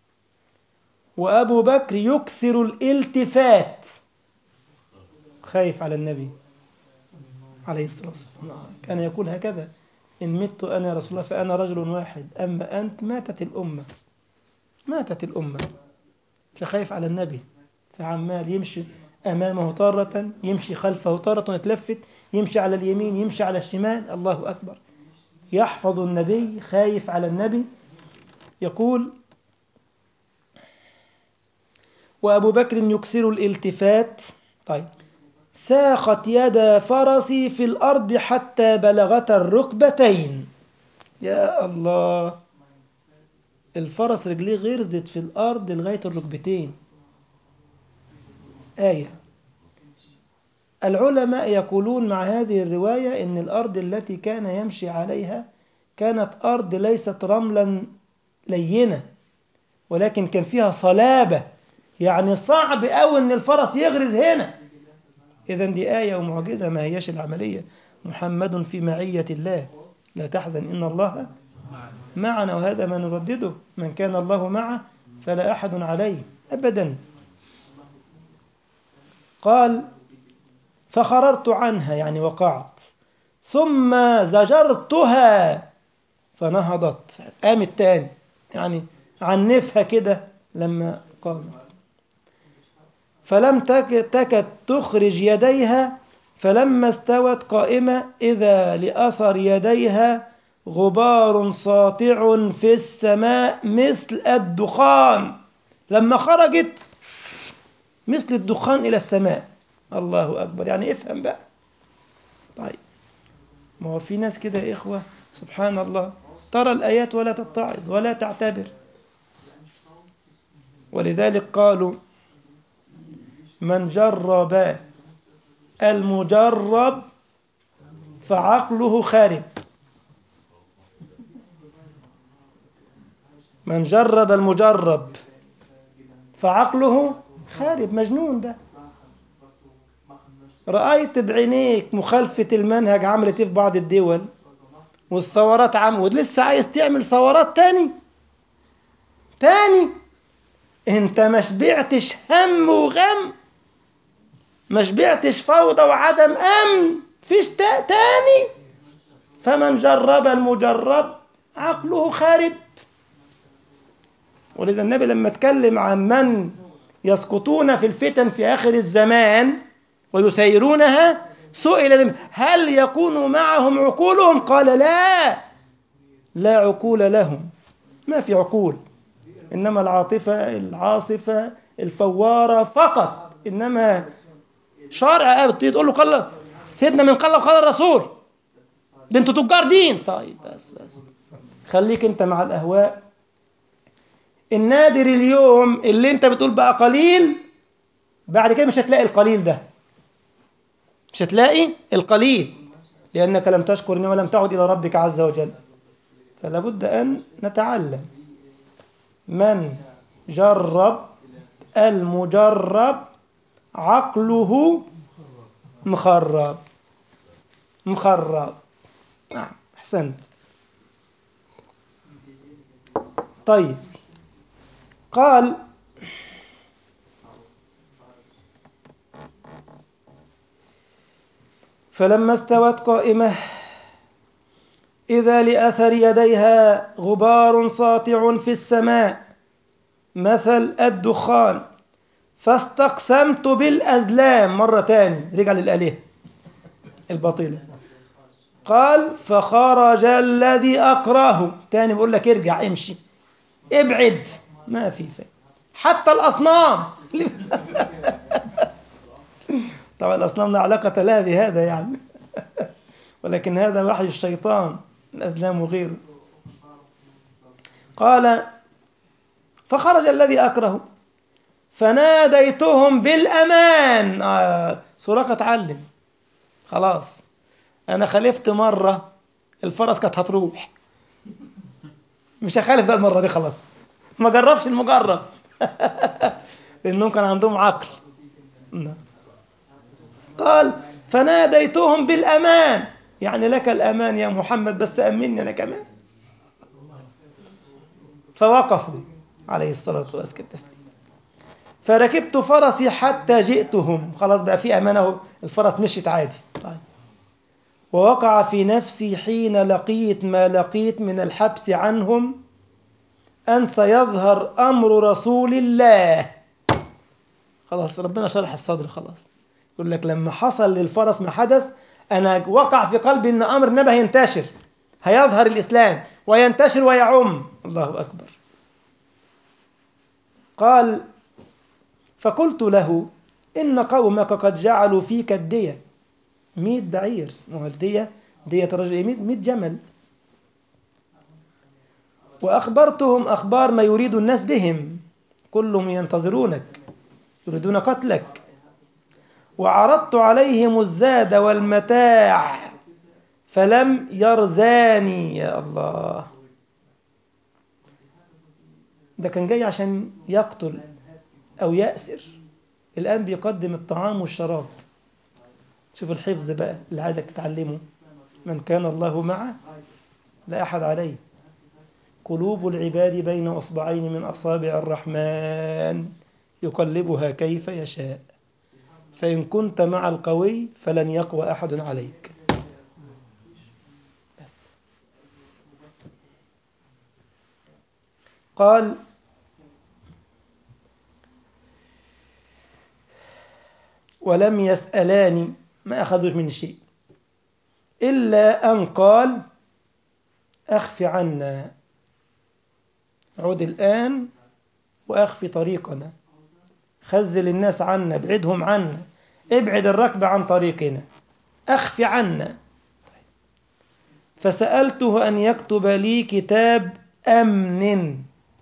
وأبو بكر يكثر الالتفات خايف على النبي عليه الصلاة والسلام كان يقول هكذا إن مت أنا يا رسول الله فأنا رجل واحد أما أنت ماتت الأمة ماتت الأمة فخايف على النبي فعمال يمشي أمامه طارة يمشي خلفه طارة يتلفت يمشي على اليمين يمشي على الشمال الله أكبر يحفظ النبي خايف على النبي يقول وأبو بكر يكثر الالتفات طيب ساقت يد فرسي في الأرض حتى بلغت الركبتين يا الله الفرس رجليه غرزت في الأرض لغاية الركبتين آية العلماء يقولون مع هذه الرواية إن الأرض التي كان يمشي عليها كانت أرض ليست رملا لينة ولكن كان فيها صلابة يعني صعب أوي إن الفرس يغرز هنا إذا دي آية ومعجزة ما هياش العملية محمد في معية الله لا تحزن إن الله معنا وهذا ما نردده من كان الله معه فلا أحد عليه أبدا قال فخررت عنها يعني وقعت ثم زجرتها فنهضت قامت تاني يعني عنفها كده لما قامت فلم تك- تكد تخرج يديها فلما استوت قائمة إذا لأثر يديها غبار ساطع في السماء مثل الدخان لما خرجت مثل الدخان إلى السماء الله أكبر يعني افهم بقى طيب ما هو في ناس كده يا إخوة سبحان الله ترى الآيات ولا تتعظ ولا تعتبر ولذلك قالوا من جرب المجرب فعقله خارب من جرب المجرب فعقله خارب مجنون ده رأيت بعينيك مخالفة المنهج عملت ايه في بعض الدول والثورات عم ولسه عايز تعمل ثورات تاني تاني انت ما شبعتش هم وغم ما شبعتش فوضى وعدم امن فيش تا- تاني فمن جرب المجرب عقله خارب ولذا النبي لما اتكلم عن من يسقطون في الفتن في آخر الزمان ويسيرونها سئل لم- هل يكون معهم عقولهم قال لا لا عقول لهم ما في عقول إنما العاطفة العاصفة الفوارة فقط إنما شرع آه تقول له قال سيدنا من قال وقال الرسول ده انتوا تجار دين طيب بس بس خليك انت مع الأهواء النادر اليوم اللي انت بتقول بقى قليل بعد كده مش هتلاقي القليل ده مش هتلاقي القليل لأنك لم تشكر نعمة ولم تعد إلى ربك عز وجل فلا بد أن نتعلم من جرب المجرب عقله مخرب مخرب نعم أحسنت طيب قال فلما استوت قائمة إذا لأثر يديها غبار ساطع في السماء مثل الدخان فاستقسمت بالأزلام مرة تاني رجع للآلهة الباطلة قال فخرج الذي أكرهه تاني بقول لك ارجع امشي ابعد ما في فايدة حتى الأصنام طبعا الأصنام لا علاقة لها بهذا يعني ولكن هذا وحي الشيطان الأزلام وغيره قال فخرج الذي أكره فناديتهم بالأمان آه سراقة اتعلم خلاص أنا خالفت مرة الفرس كانت هتروح مش هخالف بقى المرة دي خلاص ما جربش المجرب لأنهم كان عندهم عقل نعم. قال فناديتهم بالأمان يعني لك الأمان يا محمد بس أمني أنا كمان فوقفوا عليه الصلاة والسلام التسليم فركبت فرسي حتى جئتهم خلاص بقى في أمانة الفرس مشيت عادي طيب ووقع في نفسي حين لقيت ما لقيت من الحبس عنهم أن سيظهر أمر رسول الله خلاص ربنا شرح الصدر خلاص يقول لك لما حصل للفرس ما حدث أنا وقع في قلبي أن أمر النبي هينتشر هيظهر الإسلام وينتشر ويعم الله أكبر قال فقلت له إن قومك قد جعلوا فيك الدية مئة بعير ما هو الدية دية رجل مئة جمل وأخبرتهم أخبار ما يريد الناس بهم كلهم ينتظرونك يريدون قتلك وعرضت عليهم الزاد والمتاع فلم يرزاني يا الله ده كان جاي عشان يقتل أو يأسر الآن بيقدم الطعام والشراب شوف الحفظ بقى اللي عايزك تتعلمه من كان الله معه لا أحد عليه قلوب العباد بين أصبعين من أصابع الرحمن يقلبها كيف يشاء فإن كنت مع القوي فلن يقوى أحد عليك قال ولم يسألاني ما أخذوش من شيء إلا أن قال أخف عنا عد الآن وأخفي طريقنا خذل الناس عنا ابعدهم عنا ابعد الركب عن طريقنا أخف عنا فسألته أن يكتب لي كتاب أمن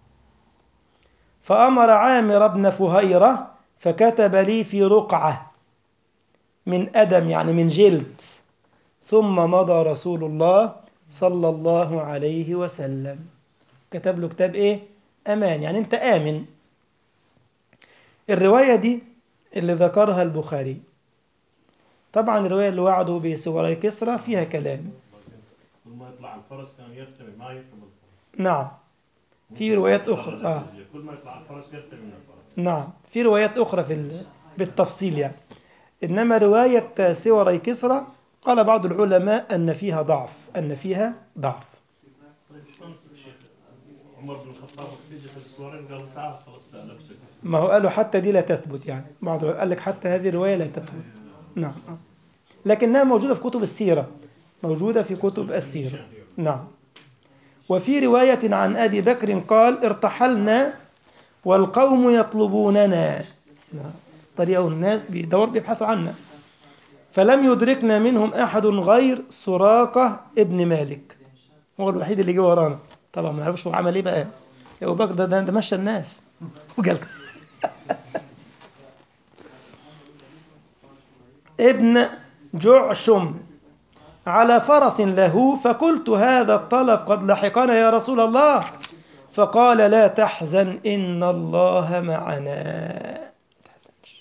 فأمر عامر بن فهيرة فكتب لي في رقعة من أدم يعني من جلد ثم مضى رسول الله صلى الله عليه وسلم كتب له كتاب إيه؟ أمان يعني أنت آمن الرواية دي اللي ذكرها البخاري طبعا الرواية اللي وعده بسوري كسرى فيها كلام كل ما يطلع الفرس كان يرتمي ما يركب الفرس نعم في روايات أخرى آه. كل ما يطلع الفرس يرتمي من الفرس نعم في روايات أخرى في ال... بالتفصيل يعني إنما رواية سوري كسرى قال بعض العلماء أن فيها ضعف أن فيها ضعف طيب شلون شيخ عمر بن الخطاب اجى في السوارين قال تعال خلاص لا نفسك ما هو قالوا حتى دي لا تثبت يعني بعض العلماء قال لك حتى هذه الرواية لا تثبت نعم آه. لكنها موجودة في كتب السيرة موجودة في كتب السيرة نعم وفي رواية عن أبي بكر قال ارتحلنا والقوم يطلبوننا نعم. طريقه الناس بيدور بيبحثوا عنا فلم يدركنا منهم أحد غير سراقة ابن مالك هو الوحيد اللي جه ورانا طبعا ما يعرفش هو عمل ايه بقى يا ابو بكر ده ده, ده مشى الناس وقال ابن جعشم على فرس له فقلت هذا الطلب قد لحقنا يا رسول الله فقال لا تحزن إن الله معنا تحزنش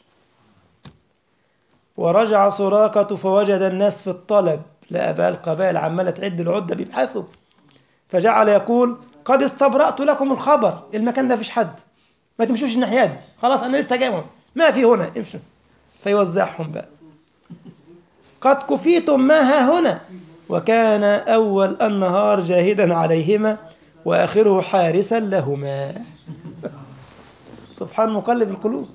ورجع سراقة فوجد الناس في الطلب لقى بقى القبائل عمالة تعد العدة بيبحثوا فجعل يقول قد استبرأت لكم الخبر المكان ده فيش حد ما تمشوش الناحية دي خلاص أنا لسه جاي ما في هنا امشوا فيوزعهم بقى قد كفيتم ما ها هنا وكان أول النهار جاهدا عليهما وآخره حارسا لهما سبحان مقلب القلوب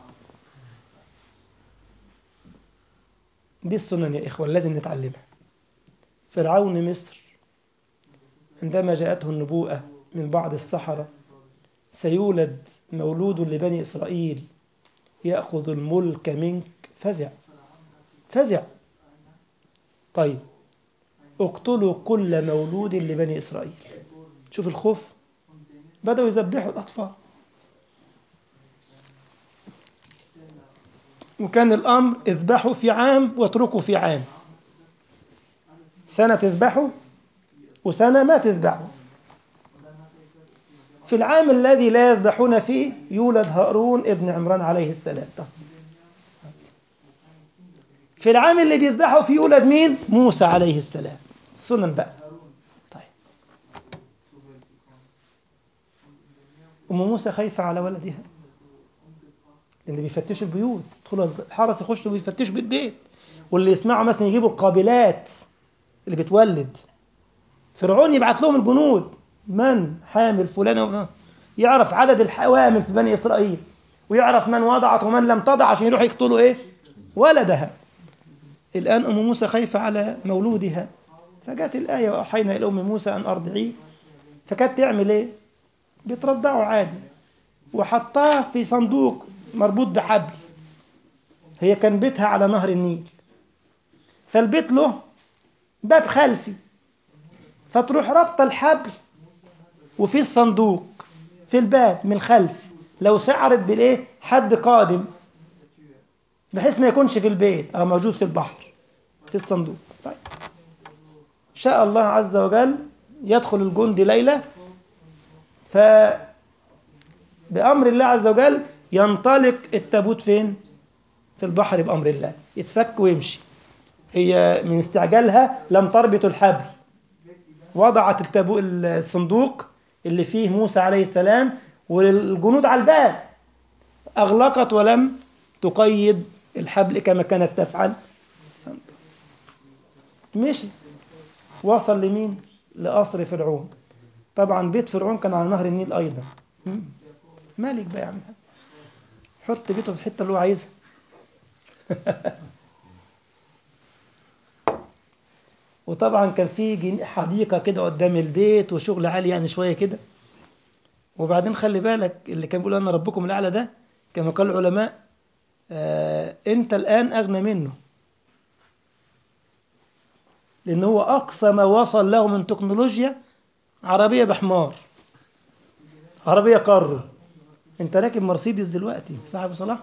دي السنن يا إخوة لازم نتعلمها فرعون مصر عندما جاءته النبوءة من بعض السحرة سيولد مولود لبني إسرائيل يأخذ الملك منك فزع فزع طيب اقتلوا كل مولود لبني إسرائيل شوف الخوف بدأوا يذبحوا الأطفال وكان الأمر اذبحوا في عام واتركوا في عام سنة تذبحوا وسنة ما تذبحوا في العام الذي لا يذبحون فيه يولد هارون ابن عمران عليه السلام في العام اللي بيذبحوا فيه يولد مين؟ موسى عليه السلام سنن بقى طيب أم موسى خايفة على ولدها لأن بيفتشوا البيوت يدخلوا الحرس يخشوا بيفتشوا بيت بيت واللي يسمعوا مثلا يجيبوا القابلات اللي بتولد فرعون يبعت لهم الجنود من حامل فلان يعرف عدد الحوامل في بني إسرائيل ويعرف من وضعت ومن لم تضع عشان يروح يقتلوا إيه ولدها الآن أم موسى خايفة على مولودها فجاءت الآية وأوحينا إلى أم موسى أن أرضعيه فكانت تعمل إيه؟ بترضعه عادي وحطاه في صندوق مربوط بحبل هي كان بيتها على نهر النيل فالبيت له باب خلفي فتروح رابطة الحبل وفي الصندوق في الباب من الخلف لو سعرت بالايه حد قادم بحيث ما يكونش في البيت او موجود في البحر في الصندوق طيب شاء الله عز وجل يدخل الجندي ليلة ف بأمر الله عز وجل ينطلق التابوت فين في البحر بأمر الله يتفك ويمشي هي من استعجالها لم تربط الحبل وضعت التابو الصندوق اللي فيه موسى عليه السلام والجنود على الباب أغلقت ولم تقيد الحبل كما كانت تفعل مشي وصل لمين لقصر فرعون طبعا بيت فرعون كان على نهر النيل أيضا مم. مالك بقى يا عم حط بيته في الحتة اللي هو عايزها وطبعا كان في جن- حديقة كده قدام البيت وشغل عالي يعني شوية كده وبعدين خلي بالك اللي كان بيقول أنا ربكم الأعلى ده كما قال العلماء آه أنت الآن أغنى منه لأن هو أقصى ما وصل له من تكنولوجيا عربية بحمار عربية كارو أنت راكب مرسيدس دلوقتي صاحب صلاح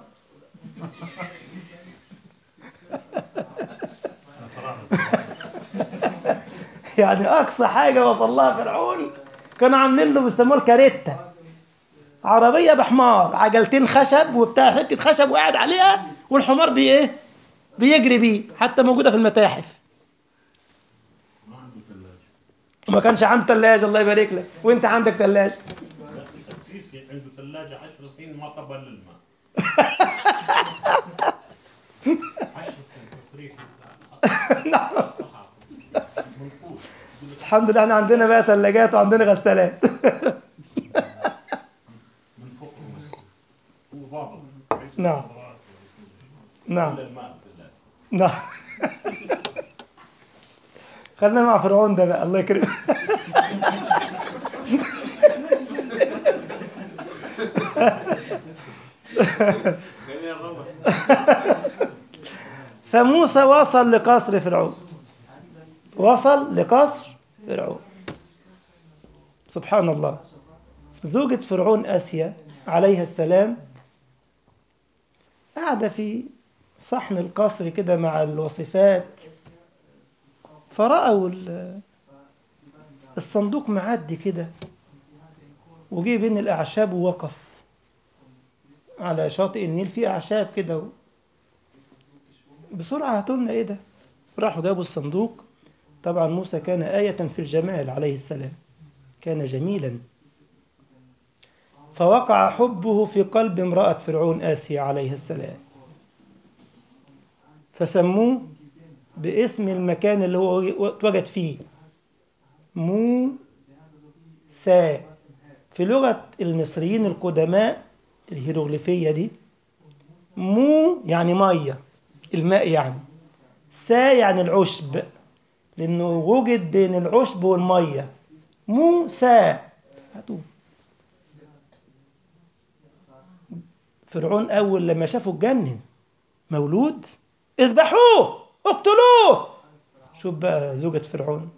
يعني أقصى حاجة وصل لها فرعون كانوا عاملين له بيسموه الكاريتا عربية بحمار عجلتين خشب وبتاع حتة خشب وقاعد عليها والحمار بي إيه بيجري بيه حتى موجودة في المتاحف ما عنده ثلاجة وما كانش عنده ثلاجة الله يبارك لك وانت عندك ثلاجة السيسي عنده ثلاجة 10 سنين ما قبل الماء 10 سنين تصريح نعم. الصحافة منقول يقول لك الحمد لله احنا عندنا بقى ثلاجات وعندنا غسالات من فوق المسجد هو ضابط رئيس نعم. المخابرات ورئيس الجيش. نعم إلا الماء بالثلاجة نعم خلينا مع فرعون ده بقى الله يكرمك خلينا نروح فموسى وصل لقصر فرعون وصل لقصر فرعون سبحان الله زوجة فرعون آسيا عليها السلام قاعدة في صحن القصر كده مع الوصفات فرأوا ال- الصندوق معدي كده وجه بين الأعشاب ووقف على شاطئ النيل في أعشاب كده و- بسرعة هاتوا لنا إيه ده راحوا جابوا الصندوق طبعا موسى كان آية في الجمال عليه السلام كان جميلا فوقع حبه في قلب امرأة فرعون آسيا عليه السلام فسموه باسم المكان اللي هو اتوجد فيه موسى في لغة المصريين القدماء الهيروغليفية دي مو يعني مية الماء يعني سا يعني العشب لأنه وجد بين العشب والمية موسى هاتوه فرعون أول لما شافه اتجنن مولود اذبحوه اقتلوه شوف بقى زوجة فرعون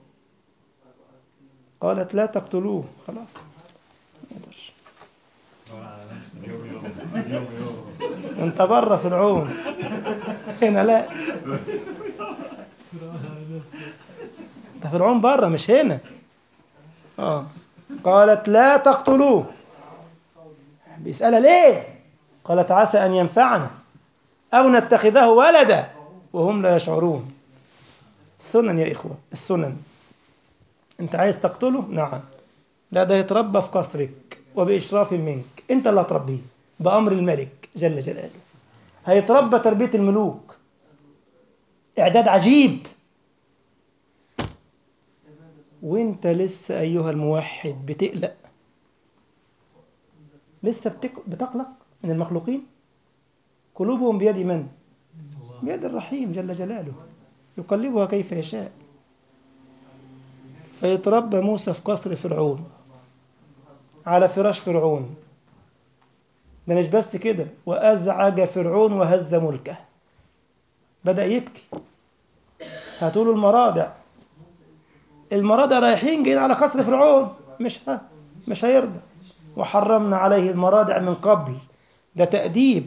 قالت لا تقتلوه خلاص ما يقدرش. يوم يوم يوم يوم انت بره فرعون هنا لا ده فرعون بره مش هنا اه قالت لا تقتلوه بيسألها ليه قالت عسى أن ينفعنا أو نتخذه ولدا وهم لا يشعرون السنن يا إخوة السنن أنت عايز تقتله نعم لا ده يتربى في قصرك وبإشراف منك أنت اللي هتربيه بأمر الملك جل جلاله هيتربى تربية الملوك إعداد عجيب وانت لسه أيها الموحد بتقلق لسه بتك... بتقلق من المخلوقين قلوبهم بيد من بيد الرحيم جل جلاله يقلبها كيف يشاء فيتربى موسى في قصر فرعون على فراش فرعون ده مش بس كده وأزعج فرعون وهز ملكه بدأ يبكي هاتوا المراضع المراضع رايحين جايين على قصر فرعون مش ها مش هيرضى وحرمنا عليه المراضع من قبل ده تأديب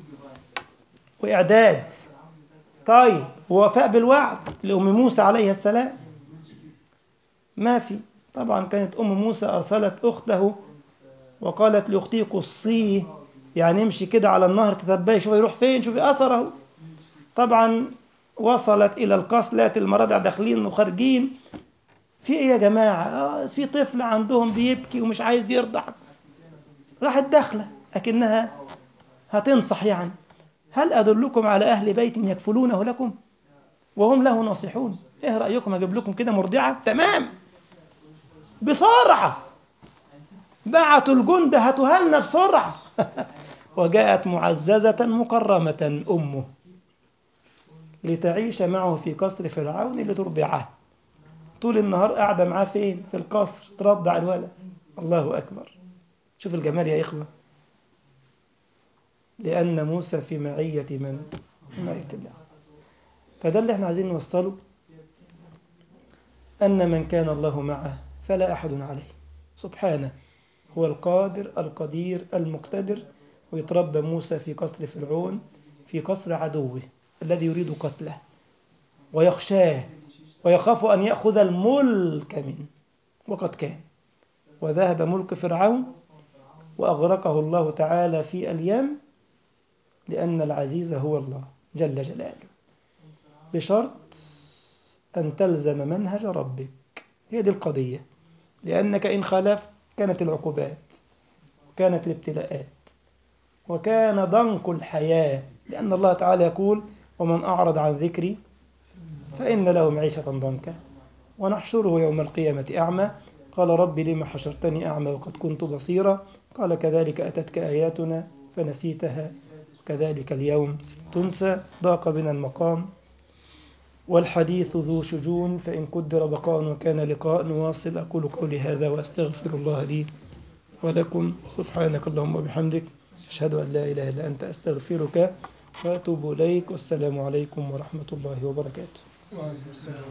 وإعداد طيب ووفاء بالوعد لأم موسى عليه السلام ما في طبعا كانت أم موسى أرسلت أخته وقالت لأختي قصيه يعني امشي كده على النهر تتبعي شوفي يروح فين شوفي أثره طبعا وصلت إلى القصر لقت المراضع داخلين وخارجين في إيه يا جماعة آه في طفل عندهم بيبكي ومش عايز يرضع راحت داخلة أكنها هتنصح يعني هل أدلكم على أهل بيت يكفلونه لكم وهم له ناصحون إيه رأيكم أجيب لكم كده مرضعة تمام بسرعة بعتوا الجند هاتوها لنا بسرعة وجاءت معززة مكرمة أمه لتعيش معه في قصر فرعون لترضعه طول النهار قاعدة معاه فين في القصر ترضع الولد الله أكبر شوف الجمال يا إخوة لأن موسى في معية من في معية الله فده اللي احنا عايزين نوصله أن من كان الله معه فلا أحد عليه سبحانه هو القادر القدير المقتدر ويتربى موسى في قصر فرعون في قصر عدوه الذي يريد قتله ويخشاه ويخاف أن يأخذ الملك منه وقد كان وذهب ملك فرعون وأغرقه الله تعالى في اليم لأن العزيز هو الله جل جلاله بشرط أن تلزم منهج ربك هي دي القضية لأنك إن خالفت كانت العقوبات كانت الابتلاءات وكان ضنك الحياة لأن الله تعالى يقول ومن أعرض عن ذكري فإن له معيشة ضنكا ونحشره يوم القيامة أعمى قال رب لم حشرتني أعمى وقد كنت بصيرا قال كذلك أتتك آياتنا فنسيتها كذلك اليوم تنسى ضاق بنا المقام والحديث ذو شجون فإن قدر بقاء وكان لقاء نواصل أقول قولي هذا وأستغفر الله لي ولكم سبحانك اللهم وبحمدك أشهد أن لا إله إلا أنت أستغفرك وأتوب إليك والسلام عليكم ورحمة الله وبركاته